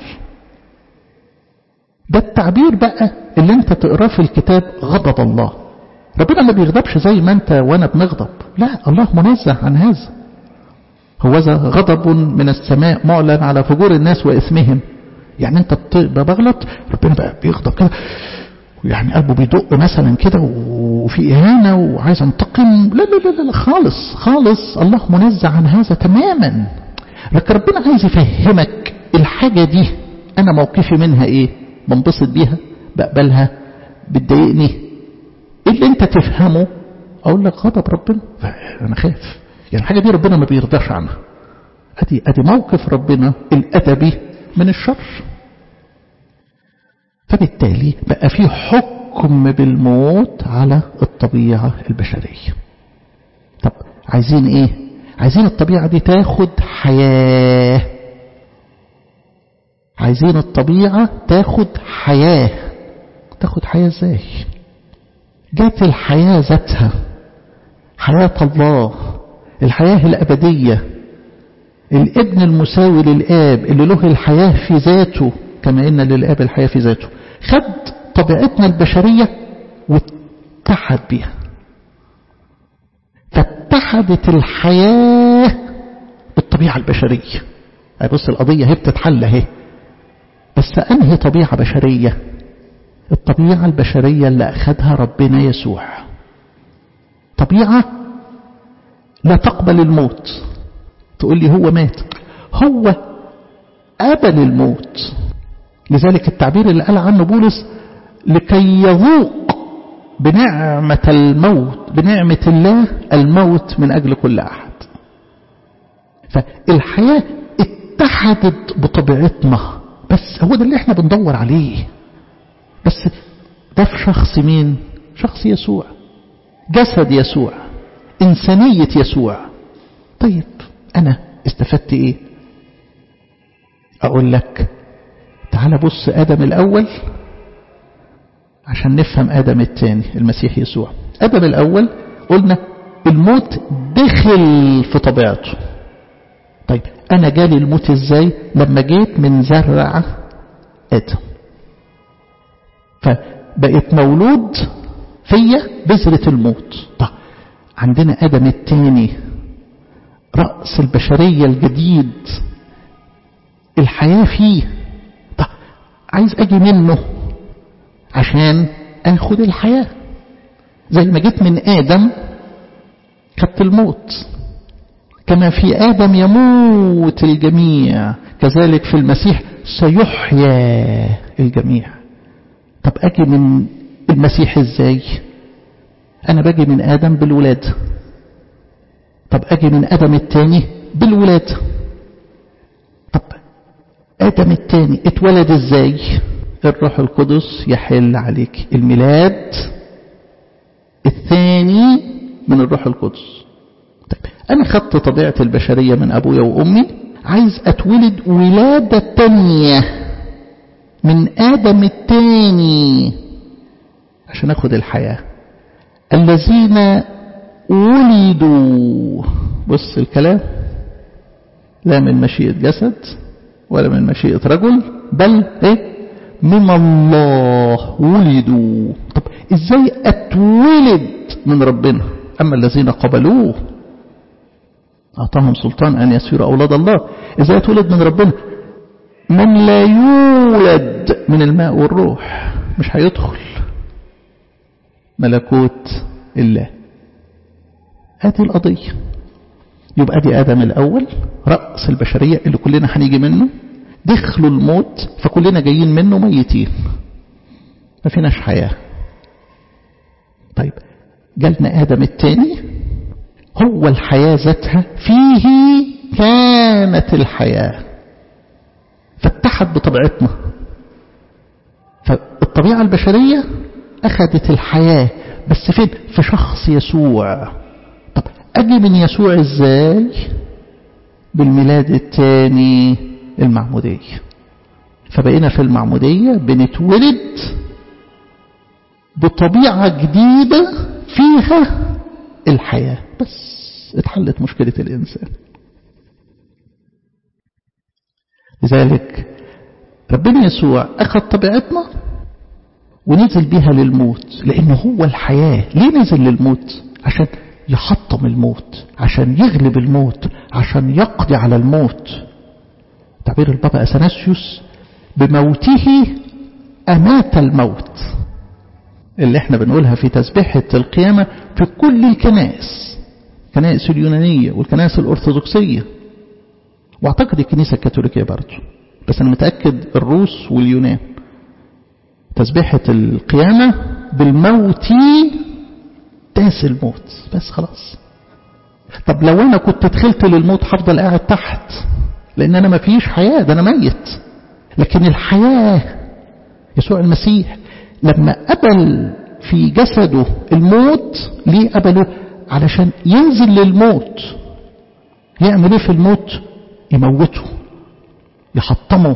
A: ده التعبير بقى اللي انت تقراه في الكتاب غضب الله ربنا ما بيغضبش زي ما انت وانا بنغضب لا الله منزه عن هذا هوذا غضب من السماء معلن على فجور الناس وإثمهم يعني انت بغلط ربنا بقى بيغضب كده يعني قلبه بيدق مثلا كده وفي إهانة وعايز انتقم لا لا لا لا خالص خالص الله منزه عن هذا تماما لكن ربنا عايز يفهمك الحاجة دي أنا موقفي منها إيه بنبسط بيها بقبلها بتضايقني إيه اللي أنت تفهمه أقول لك غضب ربنا أنا خايف يعني الحاجة دي ربنا ما بيرضاش عنها أدي, أدي موقف ربنا الأدبي من الشر فبالتالي بقى في حكم بالموت على الطبيعة البشرية طب عايزين ايه عايزين الطبيعة دي تاخد حياة عايزين الطبيعة تاخد حياة تاخد حياة ازاي جات الحياة ذاتها حياة الله الحياة الأبدية الابن المساوي للآب اللي له الحياة في ذاته كما إن للآب الحياة في ذاته خد طبيعتنا البشرية واتحد بها فاتحدت الحياة بالطبيعة البشرية أي بص القضية هي بتتحل اهي بس أنهي طبيعة بشرية الطبيعة البشرية اللي أخذها ربنا يسوع طبيعة لا تقبل الموت تقول لي هو مات هو قبل الموت لذلك التعبير اللي قال عنه بولس لكي يذوق بنعمة الموت بنعمة الله الموت من أجل كل أحد فالحياة اتحدت بطبيعتنا بس هو ده اللي احنا بندور عليه بس ده في شخص مين شخص يسوع جسد يسوع إنسانية يسوع طيب أنا استفدت إيه أقول لك تعال بص آدم الأول عشان نفهم آدم الثاني المسيح يسوع آدم الأول قلنا الموت دخل في طبيعته طيب أنا جالي الموت إزاي لما جيت من زرع آدم فبقيت مولود فيا بذرة الموت طيب عندنا آدم الثاني رأس البشرية الجديد الحياة فيه طيب عايز أجي منه عشان أخد الحياة زي ما جيت من آدم خدت الموت كما في آدم يموت الجميع كذلك في المسيح سيحيا الجميع طب أجي من المسيح إزاي أنا باجي من آدم بالولادة طب أجي من آدم الثاني بالولادة طب آدم الثاني اتولد إزاي الروح القدس يحل عليك الميلاد الثاني من الروح القدس طيب أنا خدت طبيعة البشرية من أبويا وأمي عايز أتولد ولادة تانية من آدم التاني عشان أخد الحياة الذين ولدوا بص الكلام لا من مشيئة جسد ولا من مشيئة رجل بل ايه من الله ولدوا طب ازاي اتولد من ربنا اما الذين قبلوه اعطاهم سلطان ان يسيروا اولاد الله ازاي اتولد من ربنا من لا يولد من الماء والروح مش هيدخل ملكوت الله هذه القضية يبقى دي آدم الأول رأس البشرية اللي كلنا هنيجي منه دخلوا الموت فكلنا جايين منه ميتين ما فيناش حياة طيب جالنا آدم الثاني هو الحياة ذاتها فيه كانت الحياة فاتحد بطبيعتنا فالطبيعة البشرية أخذت الحياة بس فين في شخص يسوع طب أجي من يسوع إزاي بالميلاد الثاني المعمودية فبقينا في المعمودية بنتولد بطبيعة جديدة فيها الحياة بس اتحلت مشكلة الإنسان لذلك ربنا يسوع أخذ طبيعتنا ونزل بها للموت لأنه هو الحياة ليه نزل للموت عشان يحطم الموت عشان يغلب الموت عشان يقضي على الموت تعبير البابا أثناسيوس بموته أمات الموت اللي احنا بنقولها في تسبيحة القيامة في كل الكنائس الكنائس اليونانية والكنائس الأرثوذكسية واعتقد الكنيسة الكاثوليكية برضه بس أنا متأكد الروس واليونان تسبيحة القيامة بالموت داس الموت بس خلاص طب لو أنا كنت دخلت للموت هفضل قاعد تحت لأن أنا ما فيش حياة ده أنا ميت لكن الحياة يسوع المسيح لما قبل في جسده الموت ليه قبله علشان ينزل للموت يعمل ايه في الموت يموته يحطمه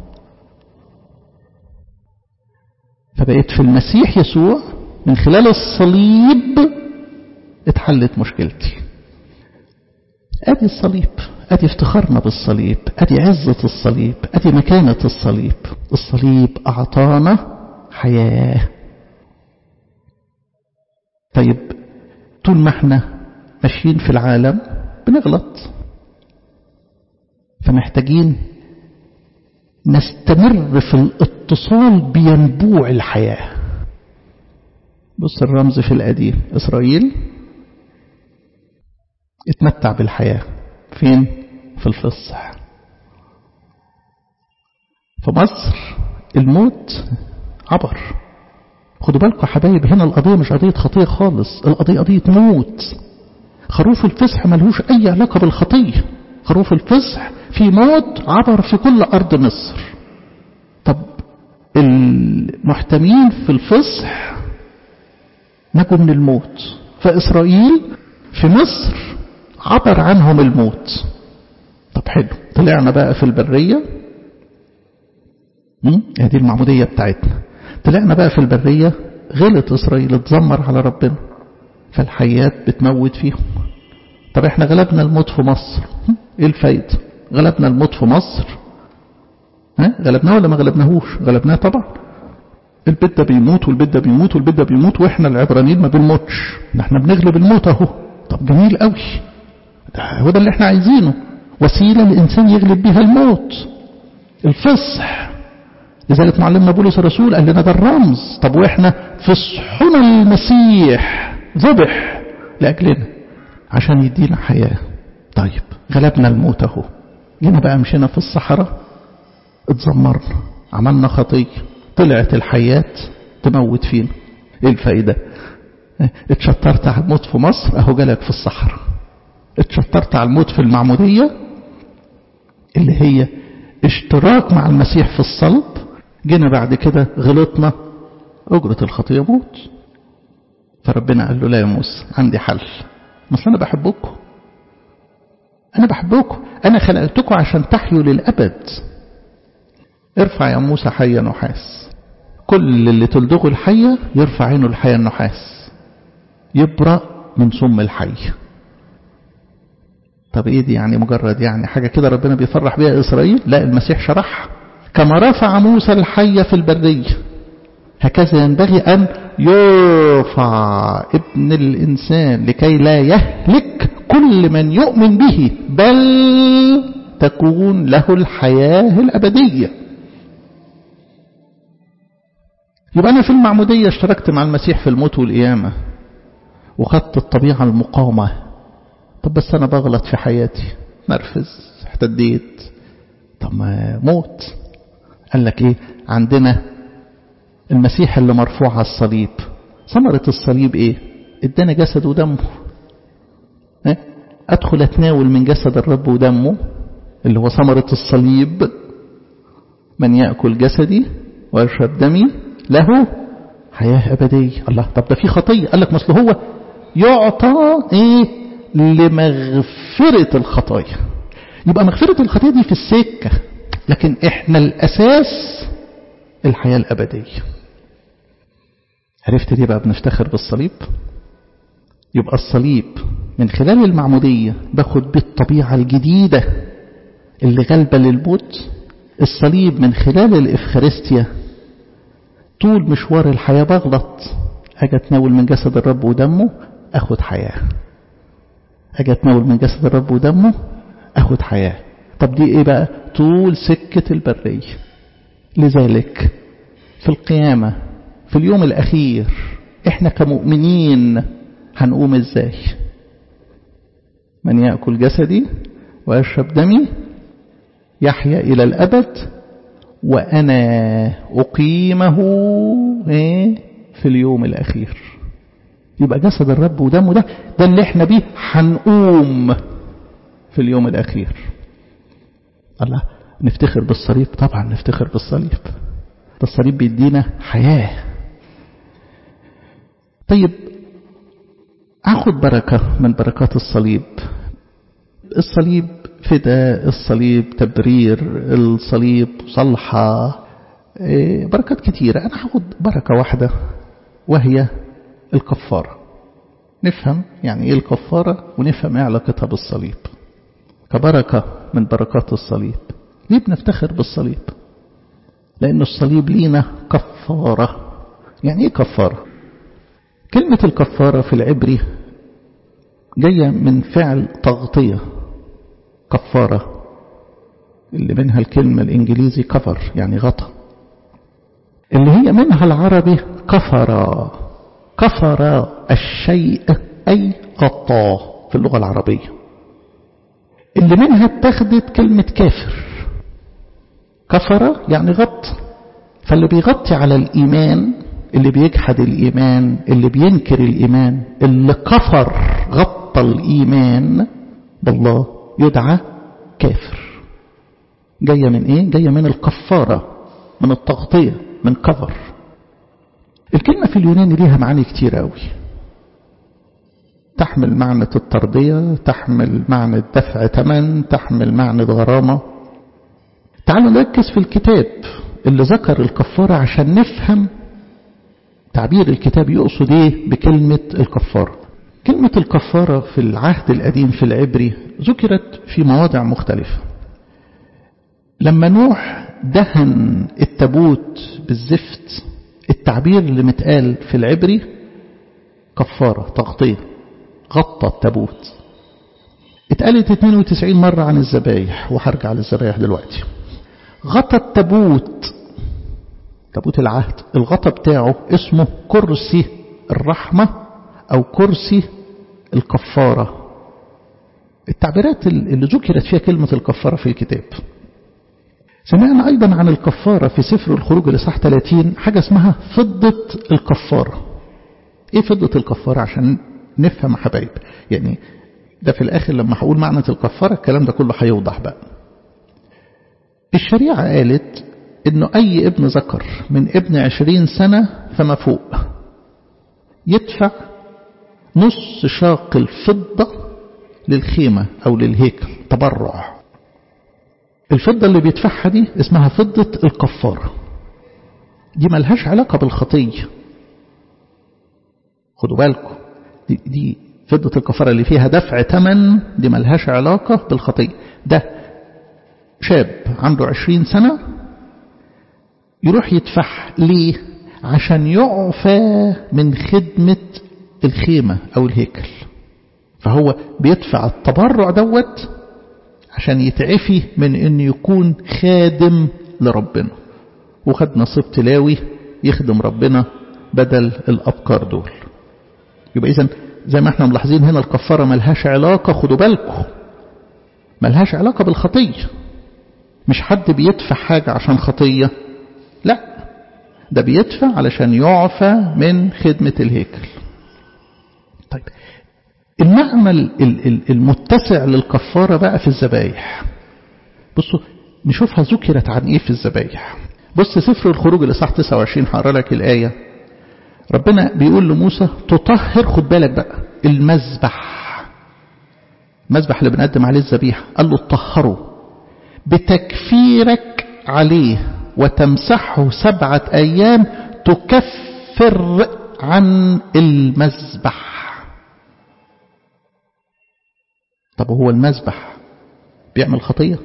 A: فبقيت في المسيح يسوع من خلال الصليب اتحلت مشكلتي ادي الصليب ادي افتخارنا بالصليب ادي عزة الصليب ادي مكانة الصليب الصليب اعطانا حياة طيب طول ما احنا ماشيين في العالم بنغلط فمحتاجين نستمر في الاتصال بينبوع الحياة بص الرمز في القديم إسرائيل اتمتع بالحياة فين في الفصح في مصر الموت عبر خدوا بالكم حبايب هنا القضية مش قضية خطية خالص القضية قضية موت خروف الفصح ملهوش أي علاقة بالخطية خروف الفصح في موت عبر في كل أرض مصر طب المحتمين في الفصح نجوا من الموت فإسرائيل في مصر عبر عنهم الموت طب حلو طلعنا بقى في البرية هذه المعمودية بتاعتنا طلعنا بقى في البرية غلط إسرائيل اتذمر على ربنا فالحيات بتموت فيهم طب احنا غلبنا الموت في مصر ايه الفايدة غلبنا الموت في مصر ها غلبناه ولا ما غلبناهوش غلبناه طبعا البيت ده بيموت والبيت ده بيموت والبيت ده بيموت واحنا العبرانيين ما بنموتش ده احنا بنغلب الموت اهو طب جميل قوي ده هو ده اللي احنا عايزينه وسيلة الإنسان يغلب بها الموت الفصح لذلك معلمنا بولس الرسول قال لنا ده الرمز طب واحنا فصحنا المسيح ذبح لأجلنا عشان يدينا حياة طيب غلبنا الموت اهو جينا بقى مشينا في الصحراء اتذمرنا عملنا خطية طلعت الحيات تموت فينا ايه الفايدة اتشطرت على الموت في مصر اهو جالك في الصحراء اتشطرت على الموت في المعمودية اللي هي اشتراك مع المسيح في الصلب جينا بعد كده غلطنا أجرة الخطية موت فربنا قال له لا يا موسى عندي حل مثل أنا بحبكم أنا بحبكم أنا خلقتكم عشان تحيوا للأبد ارفع يا موسى حية نحاس كل اللي تلدغه الحية يرفع عينه الحية النحاس يبرأ من سم الحي طب ايه دي يعني مجرد يعني حاجة كده ربنا بيفرح بيها إسرائيل لا المسيح شرح كما رفع موسى الحية في البرية هكذا ينبغي أن يرفع ابن الإنسان لكي لا يهلك كل من يؤمن به بل تكون له الحياة الأبدية يبقى أنا في المعمودية اشتركت مع المسيح في الموت والقيامة وخدت الطبيعة المقامة طب بس أنا بغلط في حياتي نرفز احتديت طب ما موت قال لك ايه عندنا المسيح اللي مرفوع على الصليب ثمرة الصليب ايه ادانا جسد ودمه اه؟ ادخل اتناول من جسد الرب ودمه اللي هو ثمرة الصليب من يأكل جسدي ويشرب دمي له حياة أبدية الله طب ده في خطية قال لك مثل هو يعطى ايه لمغفرة الخطايا يبقى مغفرة الخطايا دي في السكة لكن احنا الأساس الحياة الأبدية عرفت ليه بقى بنفتخر بالصليب يبقى الصليب من خلال المعمودية باخد بيه الطبيعة الجديدة اللي غالبة للموت الصليب من خلال الإفخارستيا طول مشوار الحياة بغلط أجي أتناول من جسد الرب ودمه أخد حياة أجي أتناول من جسد الرب ودمه أخد حياة طب دي إيه بقى طول سكة البرية لذلك في القيامة في اليوم الأخير إحنا كمؤمنين هنقوم إزاي من يأكل جسدي ويشرب دمي يحيا إلى الأبد وأنا أقيمه في اليوم الأخير يبقى جسد الرب ودمه ده ده اللي احنا بيه هنقوم في اليوم الأخير الله نفتخر بالصليب طبعا نفتخر بالصليب ده الصليب بيدينا حياة طيب أخذ بركة من بركات الصليب الصليب فداء الصليب تبرير الصليب صلحة بركات كتيرة أنا هاخد بركة واحدة وهي الكفارة نفهم يعني إيه الكفارة ونفهم إيه علاقتها بالصليب كبركة من بركات الصليب ليه بنفتخر بالصليب لأن الصليب لينا كفارة يعني إيه كفارة كلمة الكفارة في العبري جاية من فعل تغطية كفارة اللي منها الكلمة الإنجليزي كفر يعني غطى اللي هي منها العربي كفر كفر الشيء أي غطاه في اللغة العربية اللي منها اتخذت كلمة كافر كفر يعني غط فاللي بيغطي على الإيمان اللي بيجحد الإيمان اللي بينكر الإيمان اللي كفر غطى الإيمان بالله يدعى كافر جاية من إيه؟ جاية من الكفارة من التغطية من كفر الكلمة في اليوناني ليها معاني كتير قوي تحمل معنى الترضية تحمل معنى دفع ثمن تحمل معنى غرامة تعالوا نركز في الكتاب اللي ذكر الكفارة عشان نفهم تعبير الكتاب يقصد ايه بكلمة الكفارة كلمة الكفارة في العهد القديم في العبري ذكرت في مواضع مختلفة لما نوح دهن التابوت بالزفت التعبير اللي متقال في العبري كفارة تغطية غطى التابوت اتقالت 92 مرة عن الذبايح وهرجع للذبايح دلوقتي غطى التابوت تابوت العهد الغطى بتاعه اسمه كرسي الرحمة أو كرسي الكفارة التعبيرات اللي ذكرت فيها كلمة الكفارة في الكتاب سمعنا أيضا عن الكفارة في سفر الخروج الإصحاح 30 حاجة اسمها فضة الكفارة إيه فضة الكفارة عشان نفهم حبايب يعني ده في الآخر لما هقول معنى الكفارة الكلام ده كله هيوضح بقى الشريعة قالت إنه أي ابن ذكر من ابن عشرين سنة فما فوق يدفع نص شاق الفضة للخيمة أو للهيكل تبرع الفضة اللي بيدفعها دي اسمها فضة الكفارة دي ملهاش علاقة بالخطية خدوا بالكم دي, دي فضة الكفارة اللي فيها دفع تمن دي ملهاش علاقة بالخطية ده شاب عنده عشرين سنة يروح يدفعها ليه عشان يعفى من خدمة الخيمة أو الهيكل فهو بيدفع التبرع دوت عشان يتعفي من أن يكون خادم لربنا وخد نصيب تلاوي يخدم ربنا بدل الأبكار دول يبقى إذن زي ما احنا ملاحظين هنا الكفارة ملهاش علاقة خدوا بالكم ملهاش علاقة بالخطية مش حد بيدفع حاجة عشان خطية لا ده بيدفع علشان يعفى من خدمة الهيكل طيب المعنى المتسع للكفارة بقى في الذبايح بصوا نشوفها ذكرت عن ايه في الذبايح بص سفر الخروج الإصحاح 29 هقرا لك الآية ربنا بيقول لموسى تطهر خد بالك بقى المذبح المذبح اللي بنقدم عليه الذبيحة قال له تطهره بتكفيرك عليه وتمسحه سبعة أيام تكفر عن المذبح طب هو المذبح بيعمل خطية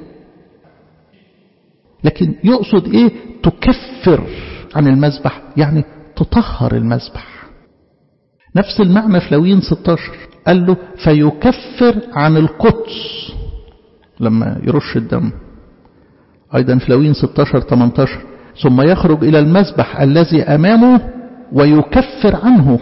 A: لكن يقصد ايه تكفر عن المذبح يعني تطهر المذبح نفس المعنى في لوين 16 قال له فيكفر عن القدس لما يرش الدم أيضا في لوين 16 18 ثم يخرج إلى المذبح الذي أمامه ويكفر عنه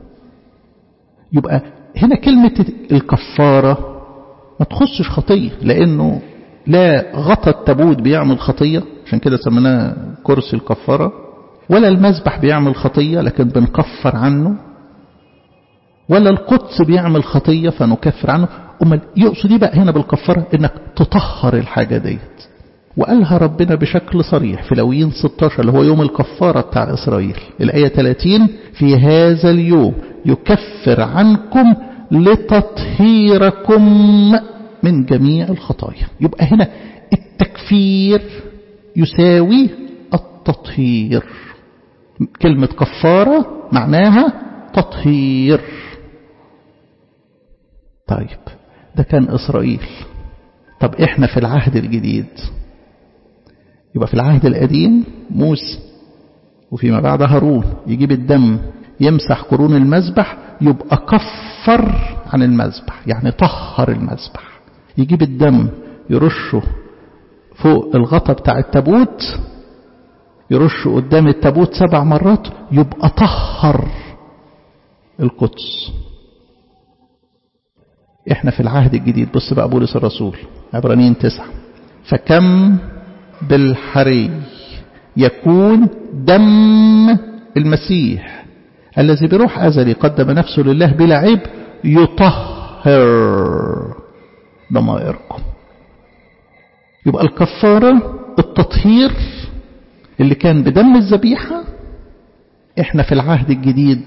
A: يبقى هنا كلمة الكفارة ما تخصش خطية لأنه لا غطى التابوت بيعمل خطية عشان كده سميناه كرسي الكفارة ولا المذبح بيعمل خطية لكن بنكفر عنه ولا القدس بيعمل خطية فنكفر عنه أما يقصد بقى هنا بالكفارة إنك تطهر الحاجة ديت وقالها ربنا بشكل صريح في لويين 16 اللي هو يوم الكفارة بتاع إسرائيل الآية 30 في هذا اليوم يكفر عنكم لتطهيركم من جميع الخطايا يبقى هنا التكفير يساوي التطهير كلمة كفارة معناها تطهير طيب ده كان إسرائيل طب إحنا في العهد الجديد يبقى في العهد القديم موسى وفيما بعد هارون يجيب الدم يمسح قرون المذبح يبقى كفر عن المذبح يعني طهر المذبح يجيب الدم يرشه فوق الغطا بتاع التابوت يرشه قدام التابوت سبع مرات يبقى طهر القدس احنا في العهد الجديد بص بقى بولس الرسول عبرانيين تسعة فكم بالحري يكون دم المسيح الذي بروح أزلي قدم نفسه لله بلا عيب يطهر ضمائركم يبقى الكفارة التطهير اللي كان بدم الذبيحة احنا في العهد الجديد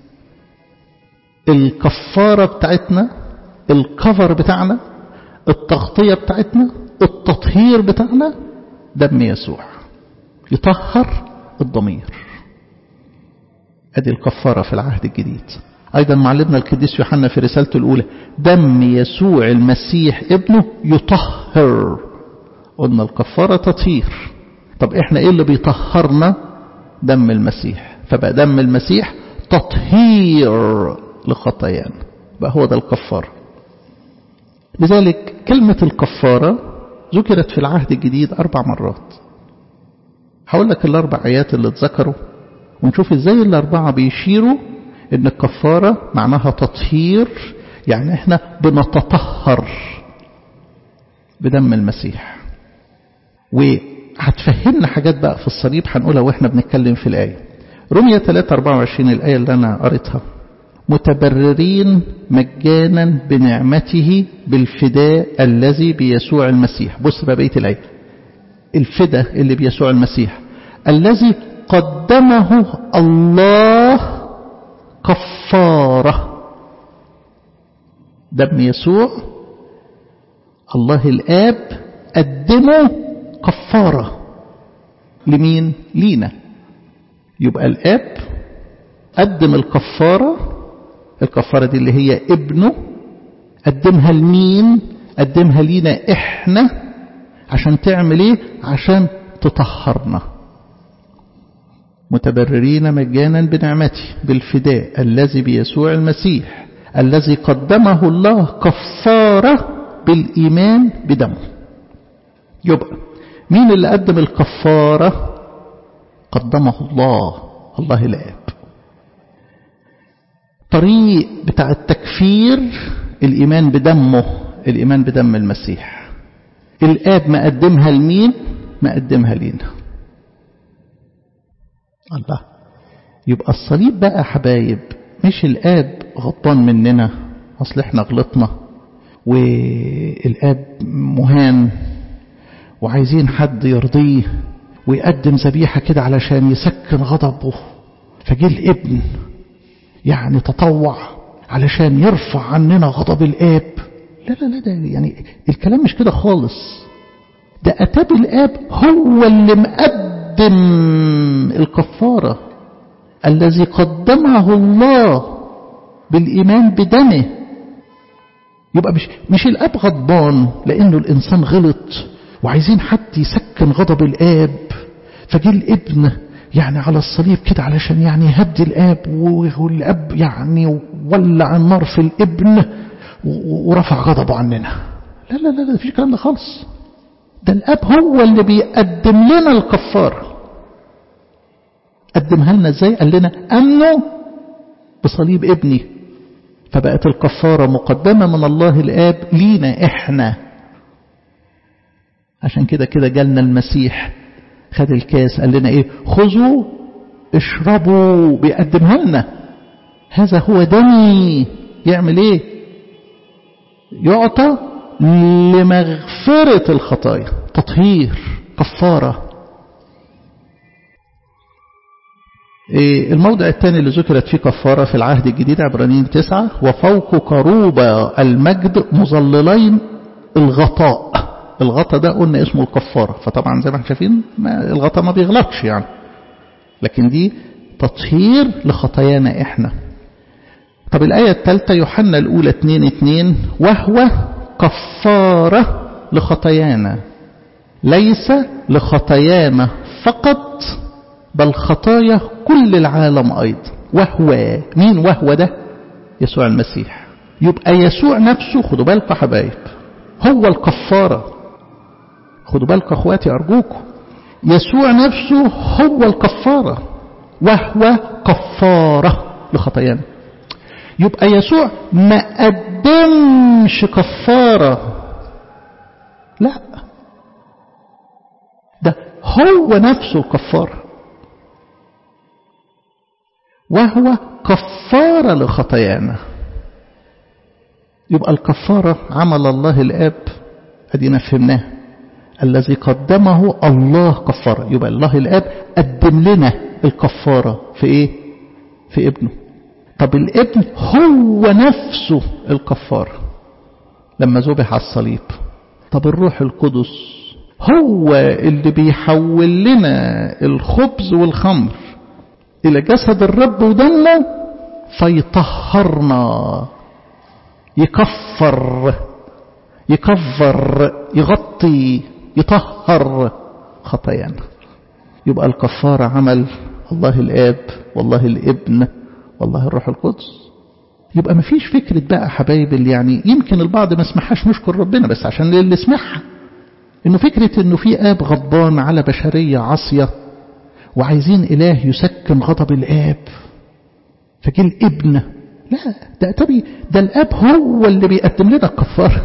A: الكفارة بتاعتنا الكفر بتاعنا التغطية بتاعتنا التطهير بتاعنا دم يسوع يطهر الضمير ادي الكفارة في العهد الجديد ايضا معلمنا القديس يوحنا في رسالته الاولى دم يسوع المسيح ابنه يطهر قلنا الكفارة تطهير طب احنا ايه اللي بيطهرنا دم المسيح فبقى دم المسيح تطهير لخطايانا بقى هو ده الكفارة لذلك كلمة الكفارة ذكرت في العهد الجديد أربع مرات هقول لك الأربع آيات اللي اتذكروا ونشوف ازاي الأربعة بيشيروا إن الكفارة معناها تطهير يعني احنا بنتطهر بدم المسيح وهتفهمنا حاجات بقى في الصليب هنقولها واحنا بنتكلم في الآية رمية 3 24 الآية اللي أنا قريتها متبررين مجانا بنعمته بالفداء الذي بيسوع المسيح بص بقى بقية الآية الفداء اللي بيسوع المسيح الذي قدمه الله كفارة دم يسوع الله الآب قدمه كفارة لمين لينا يبقى الآب قدم الكفارة الكفارة دي اللي هي ابنه قدمها لمين قدمها لينا احنا عشان تعمل ايه عشان تطهرنا متبررين مجانا بنعمته بالفداء الذي بيسوع المسيح الذي قدمه الله كفارة بالإيمان بدمه يبقى مين اللي قدم الكفارة قدمه الله الله الآب طريق بتاع التكفير الإيمان بدمه الإيمان بدم المسيح الآب مقدمها لمين مقدمها لينا الله يبقى الصليب بقى حبايب مش الآب غضبان مننا أصل احنا غلطنا والآب مهان وعايزين حد يرضيه ويقدم ذبيحة كده علشان يسكن غضبه فجه الابن يعني تطوع علشان يرفع عننا غضب الآب لا لا لا ده يعني الكلام مش كده خالص ده أتاب الآب هو اللي مقدم الكفارة الذي قدمه الله بالإيمان بدمه يبقى مش, مش الآب غضبان لأنه الإنسان غلط وعايزين حد يسكن غضب الآب فجه الابن يعني على الصليب كده علشان يعني يهدي الآب والآب يعني ولع النار في الابن ورفع غضبه عننا لا لا لا لا مفيش الكلام ده خالص ده الآب هو اللي بيقدم لنا الكفارة قدمها لنا ازاي قال لنا أمنوا بصليب ابني فبقت الكفارة مقدمة من الله الآب لينا إحنا عشان كده كده جالنا المسيح خد الكاس قال لنا ايه خذوا اشربوا بيقدمها لنا هذا هو دمي يعمل ايه يعطى لمغفرة الخطايا تطهير كفارة إيه الموضع الثاني اللي ذكرت فيه كفارة في العهد الجديد عبرانيين تسعة وفوق كروبة المجد مظللين الغطاء الغطاء ده قلنا اسمه الكفارة فطبعا زي ما احنا شايفين الغطاء ما بيغلطش يعني لكن دي تطهير لخطايانا احنا طب الآية الثالثة يوحنا الأولى 2 2 وهو كفارة لخطايانا ليس لخطايانا فقط بل خطايا كل العالم أيضا وهو مين وهو ده يسوع المسيح يبقى يسوع نفسه خدوا بالكم حبايب هو الكفارة خدوا بالكم اخواتي أرجوكم يسوع نفسه هو الكفارة وهو كفارة لخطايانا يبقى يسوع ما قدمش كفارة لا ده هو نفسه الكفارة وهو كفارة لخطايانا يبقى الكفارة عمل الله الآب أدينا فهمناه الذي قدمه الله كفارة يبقى الله الآب قدم لنا الكفارة في إيه في ابنه طب الابن هو نفسه الكفارة لما ذبح على الصليب طب الروح القدس هو اللي بيحول لنا الخبز والخمر إلى جسد الرب ودمه فيطهرنا يكفر يكفر يغطي يطهر خطايانا يبقى الكفارة عمل الله الآب والله الابن والله الروح القدس يبقى ما فيش فكرة بقى حبايب اللي يعني يمكن البعض ما اسمحهاش نشكر ربنا بس عشان اللي اسمعها انه فكرة انه في اب غضبان على بشرية عاصية وعايزين اله يسكن غضب الاب فجي الابن لا ده تبي ده الاب هو اللي بيقدم لنا الكفارة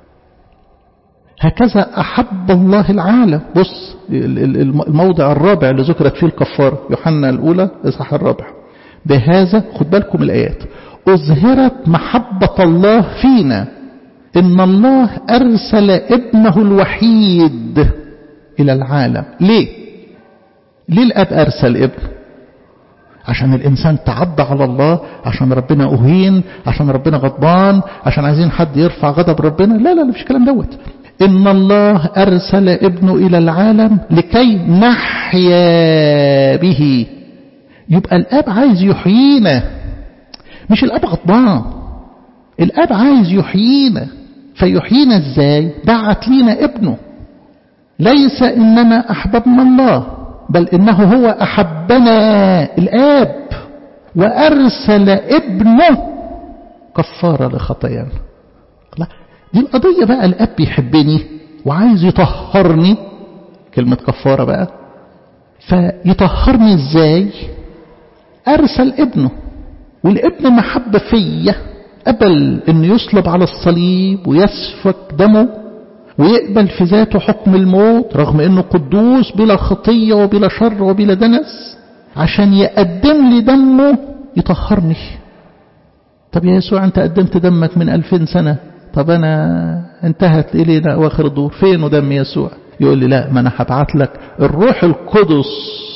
A: هكذا احب الله العالم بص الموضع الرابع اللي ذكرت فيه الكفارة يوحنا الاولى اصحاح الرابع بهذا خد بالكم الايات أظهرت محبة الله فينا إن الله أرسل ابنه الوحيد إلى العالم ليه؟ ليه الأب أرسل ابنه؟ عشان الإنسان تعدى على الله عشان ربنا أهين عشان ربنا غضبان عشان عايزين حد يرفع غضب ربنا لا لا لا مش كلام دوت إن الله أرسل ابنه إلى العالم لكي نحيا به يبقى الأب عايز يحيينا مش الأب غضبان الأب عايز يحيينا فيحيينا ازاي بعت لينا ابنه ليس إننا أحببنا الله بل إنه هو أحبنا الآب وأرسل ابنه كفارة لخطايانا لا دي القضية بقى الأب يحبني وعايز يطهرني كلمة كفارة بقى فيطهرني ازاي أرسل ابنه والابن محبة فيا قبل أن يصلب على الصليب ويسفك دمه ويقبل في ذاته حكم الموت رغم أنه قدوس بلا خطية وبلا شر وبلا دنس عشان يقدم لي دمه يطهرني طب يا يسوع أنت قدمت دمك من ألفين سنة طب أنا انتهت إلينا أواخر الدور فين دم يسوع يقول لي لا ما أنا هبعت لك الروح القدس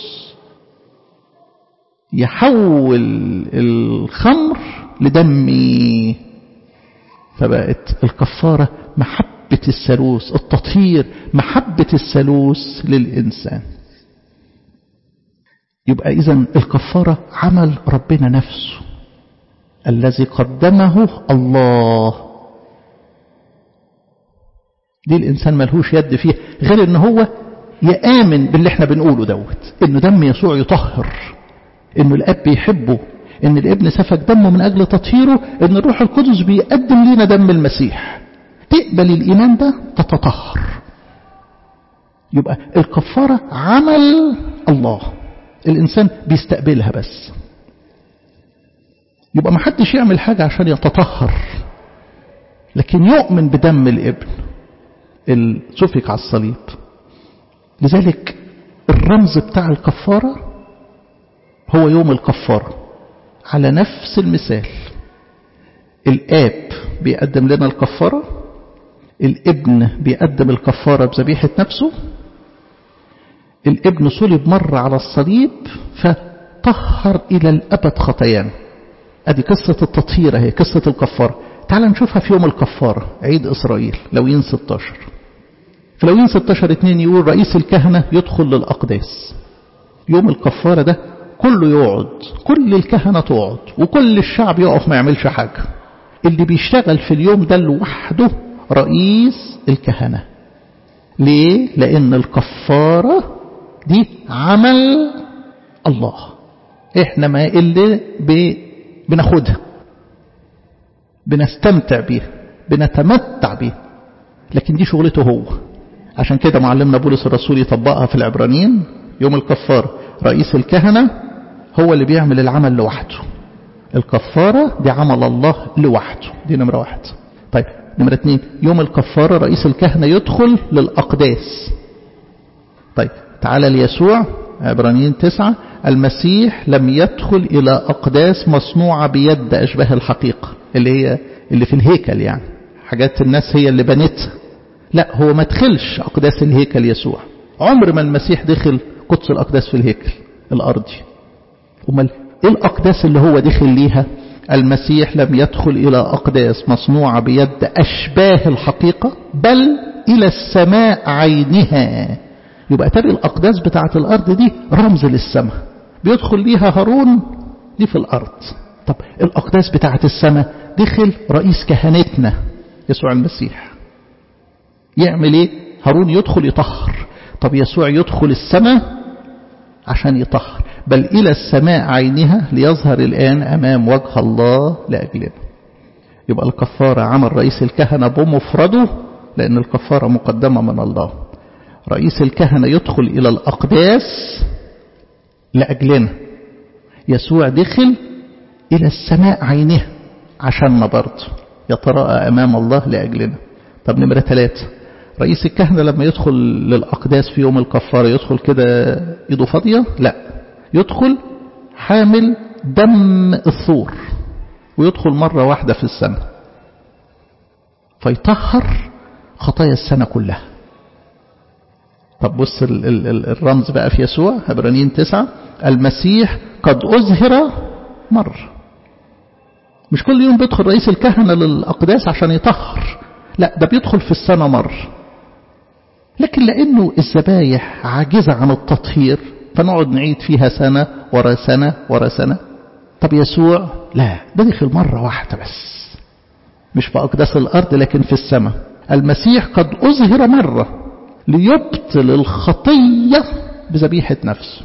A: يحول الخمر لدمي فبقت الكفارة محبة الثالوث التطهير محبة الثالوث للإنسان يبقى إذا الكفارة عمل ربنا نفسه الذي قدمه الله دي الإنسان ملهوش يد فيه غير إن هو يآمن باللي احنا بنقوله دوت إنه دم يسوع يطهر إنه الأب بيحبه إن الابن سفك دمه من أجل تطهيره إن الروح القدس بيقدم لنا دم المسيح تقبل الإيمان ده تتطهر يبقى الكفارة عمل الله الإنسان بيستقبلها بس يبقى ما حدش يعمل حاجة عشان يتطهر لكن يؤمن بدم الابن سفك على الصليب لذلك الرمز بتاع الكفارة هو يوم الكفارة على نفس المثال الآب بيقدم لنا الكفارة الابن بيقدم الكفارة بذبيحة نفسه الابن صلب مرة على الصليب فطهر إلى الأبد خطايانا أدي قصة التطهير هي قصة الكفارة تعال نشوفها في يوم الكفارة عيد إسرائيل لوين 16 في لوين 16 اتنين يقول رئيس الكهنة يدخل للأقداس يوم الكفارة ده كله يقعد كل الكهنة تقعد وكل الشعب يقف ما يعملش حاجة اللي بيشتغل في اليوم ده لوحده رئيس الكهنة ليه؟ لأن الكفارة دي عمل الله احنا ما اللي بناخدها بنستمتع بيها بنتمتع بيها لكن دي شغلته هو عشان كده معلمنا بولس الرسول يطبقها في العبرانيين يوم الكفارة رئيس الكهنة هو اللي بيعمل العمل لوحده الكفارة دي عمل الله لوحده دي نمرة واحد طيب نمرة اتنين يوم الكفارة رئيس الكهنة يدخل للأقداس طيب تعالى ليسوع عبرانيين تسعة المسيح لم يدخل إلى أقداس مصنوعة بيد أشباه الحقيقة اللي هي اللي في الهيكل يعني حاجات الناس هي اللي بنتها لا هو ما دخلش أقداس الهيكل يسوع عمر ما المسيح دخل قدس الأقداس في الهيكل الأرضي أمال إيه الأقداس اللي هو دخل ليها المسيح لم يدخل إلى أقداس مصنوعة بيد أشباه الحقيقة بل إلى السماء عينها يبقى تبقى الأقداس بتاعة الأرض دي رمز للسماء بيدخل ليها هارون دي في الأرض طب الأقداس بتاعة السماء دخل رئيس كهنتنا يسوع المسيح يعمل ايه هارون يدخل يطهر طب يسوع يدخل السماء عشان يطهر بل إلى السماء عينها ليظهر الآن أمام وجه الله لأجلنا يبقى الكفارة عمل رئيس الكهنة بمفرده لأن الكفارة مقدمة من الله رئيس الكهنة يدخل إلى الأقداس لأجلنا يسوع دخل إلى السماء عينها عشاننا برضه يتراءى أمام الله لأجلنا طب نمرة ثلاثة رئيس الكهنة لما يدخل للأقداس في يوم الكفارة يدخل كده إيده فاضية لا يدخل حامل دم الثور ويدخل مرة واحدة في السنة فيطهر خطايا السنة كلها طب بص الرمز بقى في يسوع عبرانيين تسعة المسيح قد أظهر مرة مش كل يوم بيدخل رئيس الكهنة للأقداس عشان يطهر لا ده بيدخل في السنة مرة لكن لأنه الذبايح عاجزة عن التطهير فنقعد نعيد فيها سنة ورا سنة ورا سنة طب يسوع لا ده دخل مرة واحدة بس مش في أقداس الأرض لكن في السماء المسيح قد أظهر مرة ليبطل الخطية بذبيحة نفسه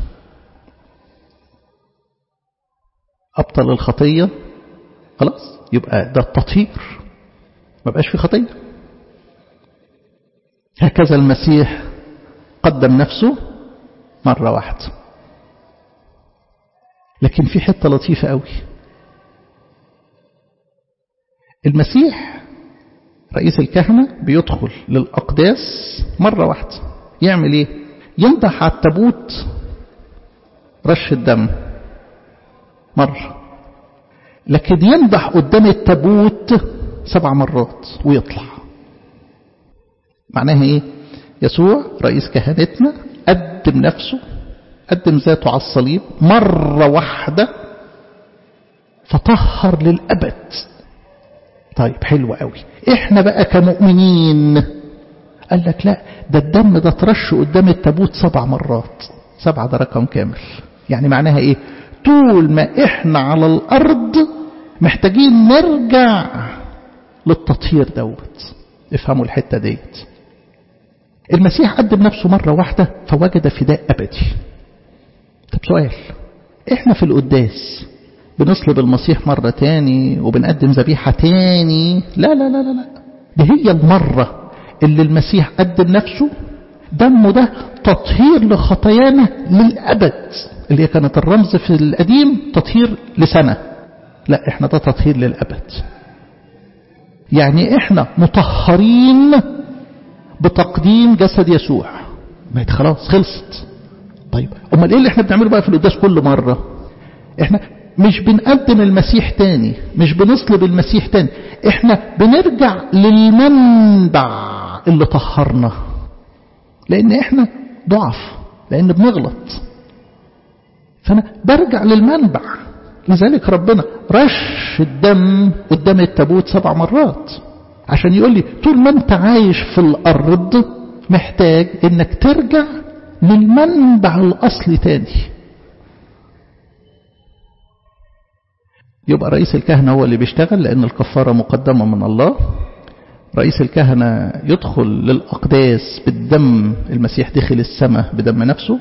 A: أبطل الخطية خلاص يبقى ده التطهير ما بقاش في خطية هكذا المسيح قدم نفسه مرة واحدة لكن في حتة لطيفة قوي المسيح رئيس الكهنة بيدخل للأقداس مرة واحدة يعمل ايه ينضح على التابوت رش الدم مرة لكن ينضح قدام التابوت سبع مرات ويطلع معناها ايه يسوع رئيس كهنتنا قدم نفسه قدم ذاته على الصليب مرة واحدة فطهر للأبد طيب حلو قوي احنا بقى كمؤمنين قال لك لا ده الدم ده ترش قدام التابوت سبع مرات سبعة ده رقم كامل يعني معناها ايه طول ما احنا على الارض محتاجين نرجع للتطهير دوت افهموا الحتة ديت المسيح قدم نفسه مرة واحدة فوجد فداء أبدي طب سؤال احنا في القداس بنصلب المسيح مرة تاني وبنقدم ذبيحة تاني لا لا لا لا لا دي هي المرة اللي المسيح قدم نفسه دمه ده تطهير لخطايانا للأبد اللي كانت الرمز في القديم تطهير لسنة لا احنا ده تطهير للأبد يعني احنا مطهرين بتقديم جسد يسوع ما خلاص خلصت طيب امال ايه اللي احنا بنعمله بقى في القداس كل مرة احنا مش بنقدم المسيح تاني مش بنصلب المسيح تاني احنا بنرجع للمنبع اللي طهرنا لان احنا ضعف لان بنغلط فانا برجع للمنبع لذلك ربنا رش الدم قدام التابوت سبع مرات عشان يقول لي طول ما انت عايش في الارض محتاج انك ترجع للمنبع الاصلي تاني يبقى رئيس الكهنة هو اللي بيشتغل لأن الكفارة مقدمة من الله رئيس الكهنة يدخل للأقداس بالدم المسيح دخل السماء بدم نفسه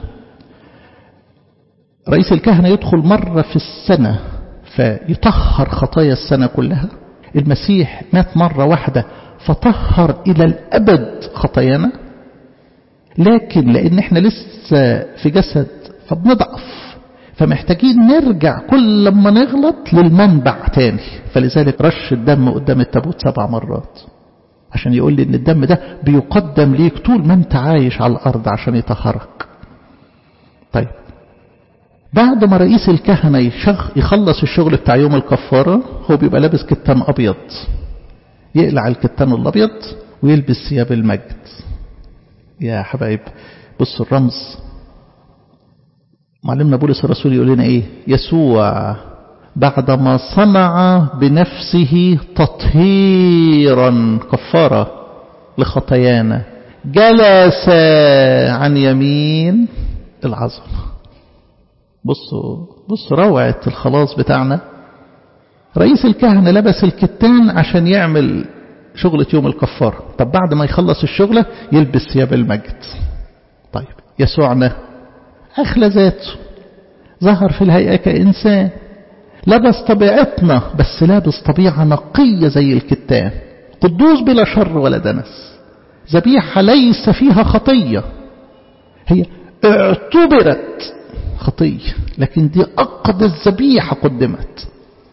A: رئيس الكهنة يدخل مرة في السنة فيطهر خطايا السنة كلها المسيح مات مرة واحدة فطهر إلى الأبد خطايانا لكن لأن احنا لسه في جسد فبنضعف فمحتاجين نرجع كل لما نغلط للمنبع تاني فلذلك رش الدم قدام التابوت سبع مرات عشان يقول لي ان الدم ده بيقدم ليك طول ما انت عايش على الارض عشان يطهرك طيب بعد ما رئيس الكهنة يشغ يخلص الشغل بتاع يوم الكفارة هو بيبقى لابس كتان أبيض يقلع الكتان الأبيض ويلبس ثياب المجد يا حبايب بصوا الرمز معلمنا بولس الرسول يقول لنا ايه يسوع بعدما صنع بنفسه تطهيرا كفارة لخطايانا جلس عن يمين العظمة بصوا بصوا روعة الخلاص بتاعنا رئيس الكهنة لبس الكتان عشان يعمل شغلة يوم الكفارة طب بعد ما يخلص الشغلة يلبس ثياب المجد طيب يسوعنا أخلى ذاته ظهر في الهيئة كإنسان لبس طبيعتنا بس لابس طبيعة نقية زي الكتان قدوس بلا شر ولا دنس ذبيحة ليس فيها خطية هي اعتبرت خطية لكن دي أقدس ذبيحة قدمت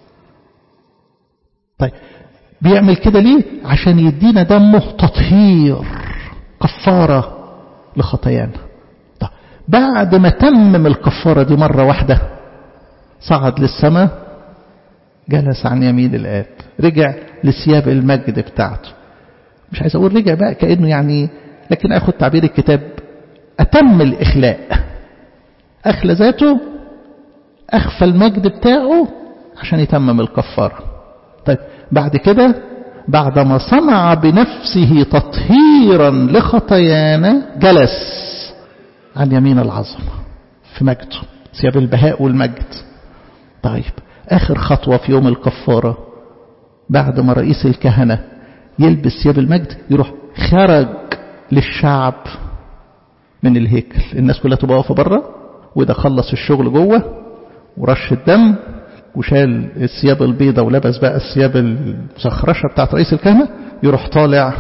A: طيب بيعمل كده ليه عشان يدينا دمه تطهير كفارة لخطايانا طيب بعد ما تمم الكفارة دي مرة واحدة صعد للسماء جلس عن يمين الآب رجع لثياب المجد بتاعته مش عايز أقول رجع بقى كأنه يعني لكن أخذ تعبير الكتاب أتم الإخلاء أخلى ذاته أخفى المجد بتاعه عشان يتمم الكفارة طيب بعد كده بعد ما صنع بنفسه تطهيرا لخطايانا جلس عن يمين العظمة في مجده ثياب البهاء والمجد طيب آخر خطوة في يوم الكفارة بعد ما رئيس الكهنة يلبس ثياب المجد يروح خرج للشعب من الهيكل الناس كلها تبقى واقفه بره وده خلص الشغل جوه ورش الدم وشال الثياب البيضة ولبس بقى الثياب المسخرشة بتاعت رئيس الكهنة يروح طالع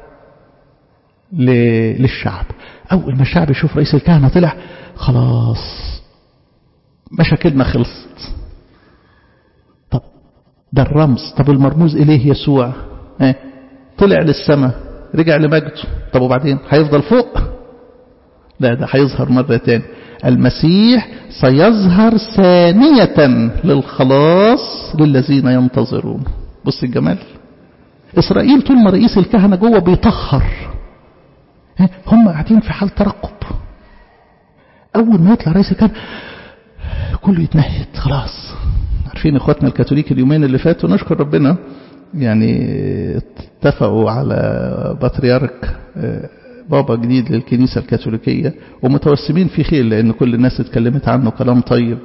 A: للشعب أول ما الشعب يشوف رئيس الكهنة طلع خلاص مشاكلنا خلصت طب ده الرمز طب المرموز إليه يسوع اه طلع للسماء رجع لمجده طب وبعدين هيفضل فوق لا ده هيظهر مرة تاني المسيح سيظهر ثانية للخلاص للذين ينتظرون بص الجمال إسرائيل طول ما رئيس الكهنة جوه بيطهر هم قاعدين في حال ترقب أول ما يطلع رئيس الكهنة كله يتمهد خلاص عارفين اخواتنا الكاثوليك اليومين اللي فاتوا نشكر ربنا يعني اتفقوا على بطريرك بابا جديد للكنيسة الكاثوليكية ومتوسمين في خير لأن كل الناس اتكلمت عنه كلام طيب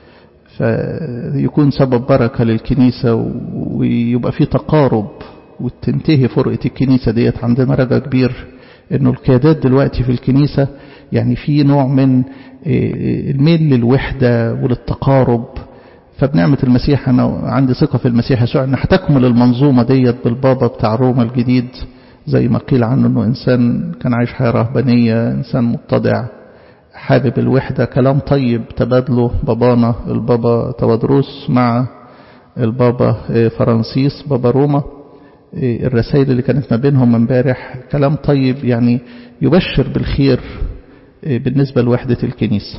A: فيكون سبب بركة للكنيسة ويبقى في تقارب وتنتهي فرقة الكنيسة ديت عندنا رجا كبير انه القيادات دلوقتي في الكنيسة يعني في نوع من الميل للوحدة وللتقارب فبنعمة المسيح أنا عندي ثقة في المسيح يسوع أن هتكمل المنظومة ديت بالبابا بتاع روما الجديد زي ما قيل عنه أنه إنسان كان عايش حياة رهبانية إنسان متضع حابب الوحدة كلام طيب تبادله بابانا البابا تودروس مع البابا فرانسيس بابا روما الرسائل اللي كانت ما بينهم امبارح كلام طيب يعني يبشر بالخير بالنسبة لوحدة الكنيسة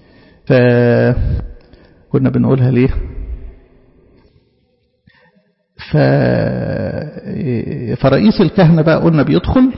A: فكنا بنقولها ليه ف... فرئيس الكهنة بقى قلنا بيدخل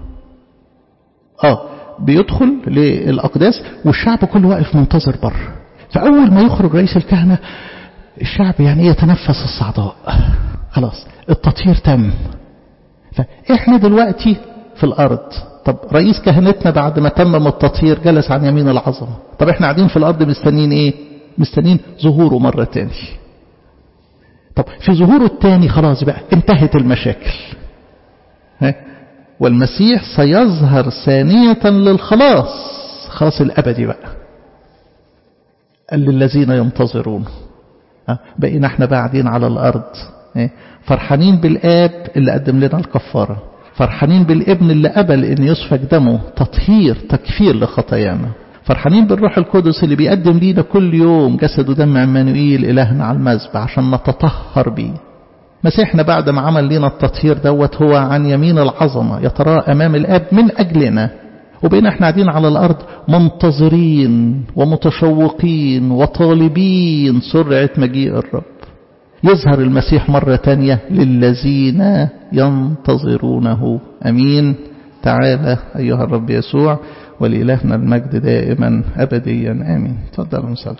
A: اه بيدخل للأقداس والشعب كله واقف منتظر بره فأول ما يخرج رئيس الكهنة الشعب يعني يتنفس الصعداء خلاص التطهير تم فإحنا دلوقتي في الأرض طب رئيس كهنتنا بعد ما تمم التطهير جلس عن يمين العظمة طب احنا قاعدين في الأرض مستنين ايه مستنين ظهوره مرة تاني طب في ظهوره التاني خلاص بقى انتهت المشاكل ها والمسيح سيظهر ثانية للخلاص خلاص الأبدي بقى قال للذين ينتظرون بقينا احنا بعدين على الأرض فرحانين بالآب اللي قدم لنا الكفارة فرحانين بالابن اللي قبل ان يسفك دمه تطهير تكفير لخطايانا فرحانين بالروح القدس اللي بيقدم لينا كل يوم جسد ودم عمانوئيل إلهنا على المذبح عشان نتطهر بيه مسيحنا بعد ما عمل لنا التطهير دوت هو عن يمين العظمة يتراءى أمام الآب من أجلنا وبقينا احنا قاعدين على الأرض منتظرين ومتشوقين وطالبين سرعة مجيء الرب يظهر المسيح مرة تانية للذين ينتظرونه أمين تعالى أيها الرب يسوع ولإلهنا المجد دائما أبديا آمين تفضلوا نصلي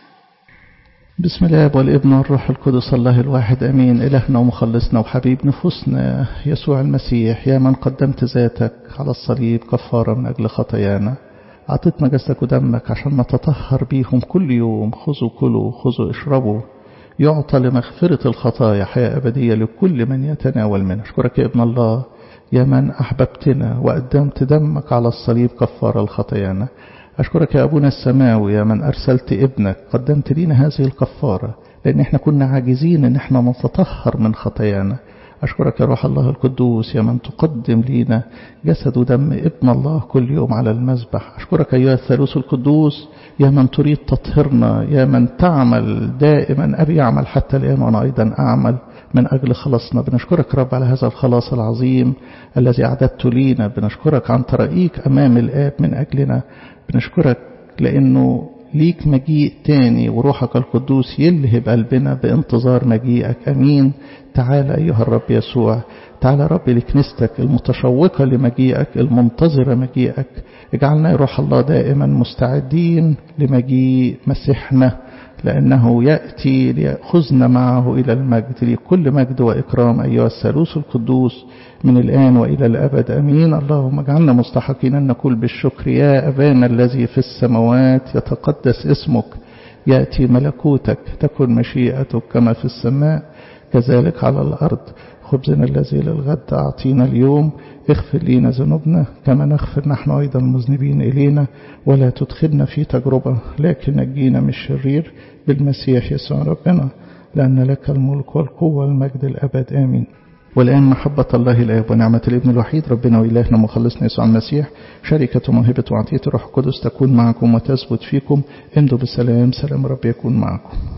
A: بسم الله والابن والروح القدس الله الواحد أمين إلهنا ومخلصنا وحبيب نفوسنا يسوع المسيح يا من قدمت ذاتك على الصليب كفارة من أجل خطايانا أعطيتنا جسدك ودمك عشان نتطهر بيهم كل يوم خذوا كلوا خذوا اشربوا يعطى لمغفرة الخطايا حياة أبدية لكل من يتناول منه أشكرك يا ابن الله يا من أحببتنا وقدمت دمك على الصليب كفارة الخطايانا أشكرك يا أبونا السماوي يا من أرسلت ابنك قدمت لنا هذه الكفارة لأن احنا كنا عاجزين ان احنا نتطهر من خطايانا أشكرك يا روح الله القدوس يا من تقدم لنا جسد ودم ابن الله كل يوم على المذبح أشكرك أيها الثالوث القدوس يا من تريد تطهرنا يا من تعمل دائما أبي يعمل حتى الآن وأنا أيضا أعمل من أجل خلاصنا بنشكرك رب على هذا الخلاص العظيم الذي أعددت لينا بنشكرك عن طريقك أمام الآب من أجلنا بنشكرك لأنه ليك مجيء تاني وروحك القدوس يلهب قلبنا بانتظار مجيئك أمين تعالى أيها الرب يسوع تعالى رب لكنيستك المتشوقة لمجيئك المنتظرة مجيئك اجعلنا يا روح الله دائما مستعدين لمجيء مسيحنا لأنه يأتي ليأخذنا معه إلى المجد لكل مجد وإكرام أيها الثالوث القدوس من الآن وإلى الأبد أمين اللهم اجعلنا مستحقين أن نقول بالشكر يا أبانا الذي في السماوات يتقدس اسمك يأتي ملكوتك تكن مشيئتك كما في السماء كذلك على الأرض خبزنا الذي للغد أعطينا اليوم اغفر لنا ذنوبنا كما نغفر نحن أيضا المذنبين إلينا ولا تدخلنا في تجربة لكن نجينا من الشرير بالمسيح يسوع ربنا لأن لك الملك والقوة والمجد الأبد آمين والآن محبة الله الآب ونعمة الابن الوحيد ربنا وإلهنا مخلصنا يسوع المسيح شركة موهبة وعطية الروح القدس تكون معكم وتثبت فيكم امضوا بالسلام سلام رب يكون معكم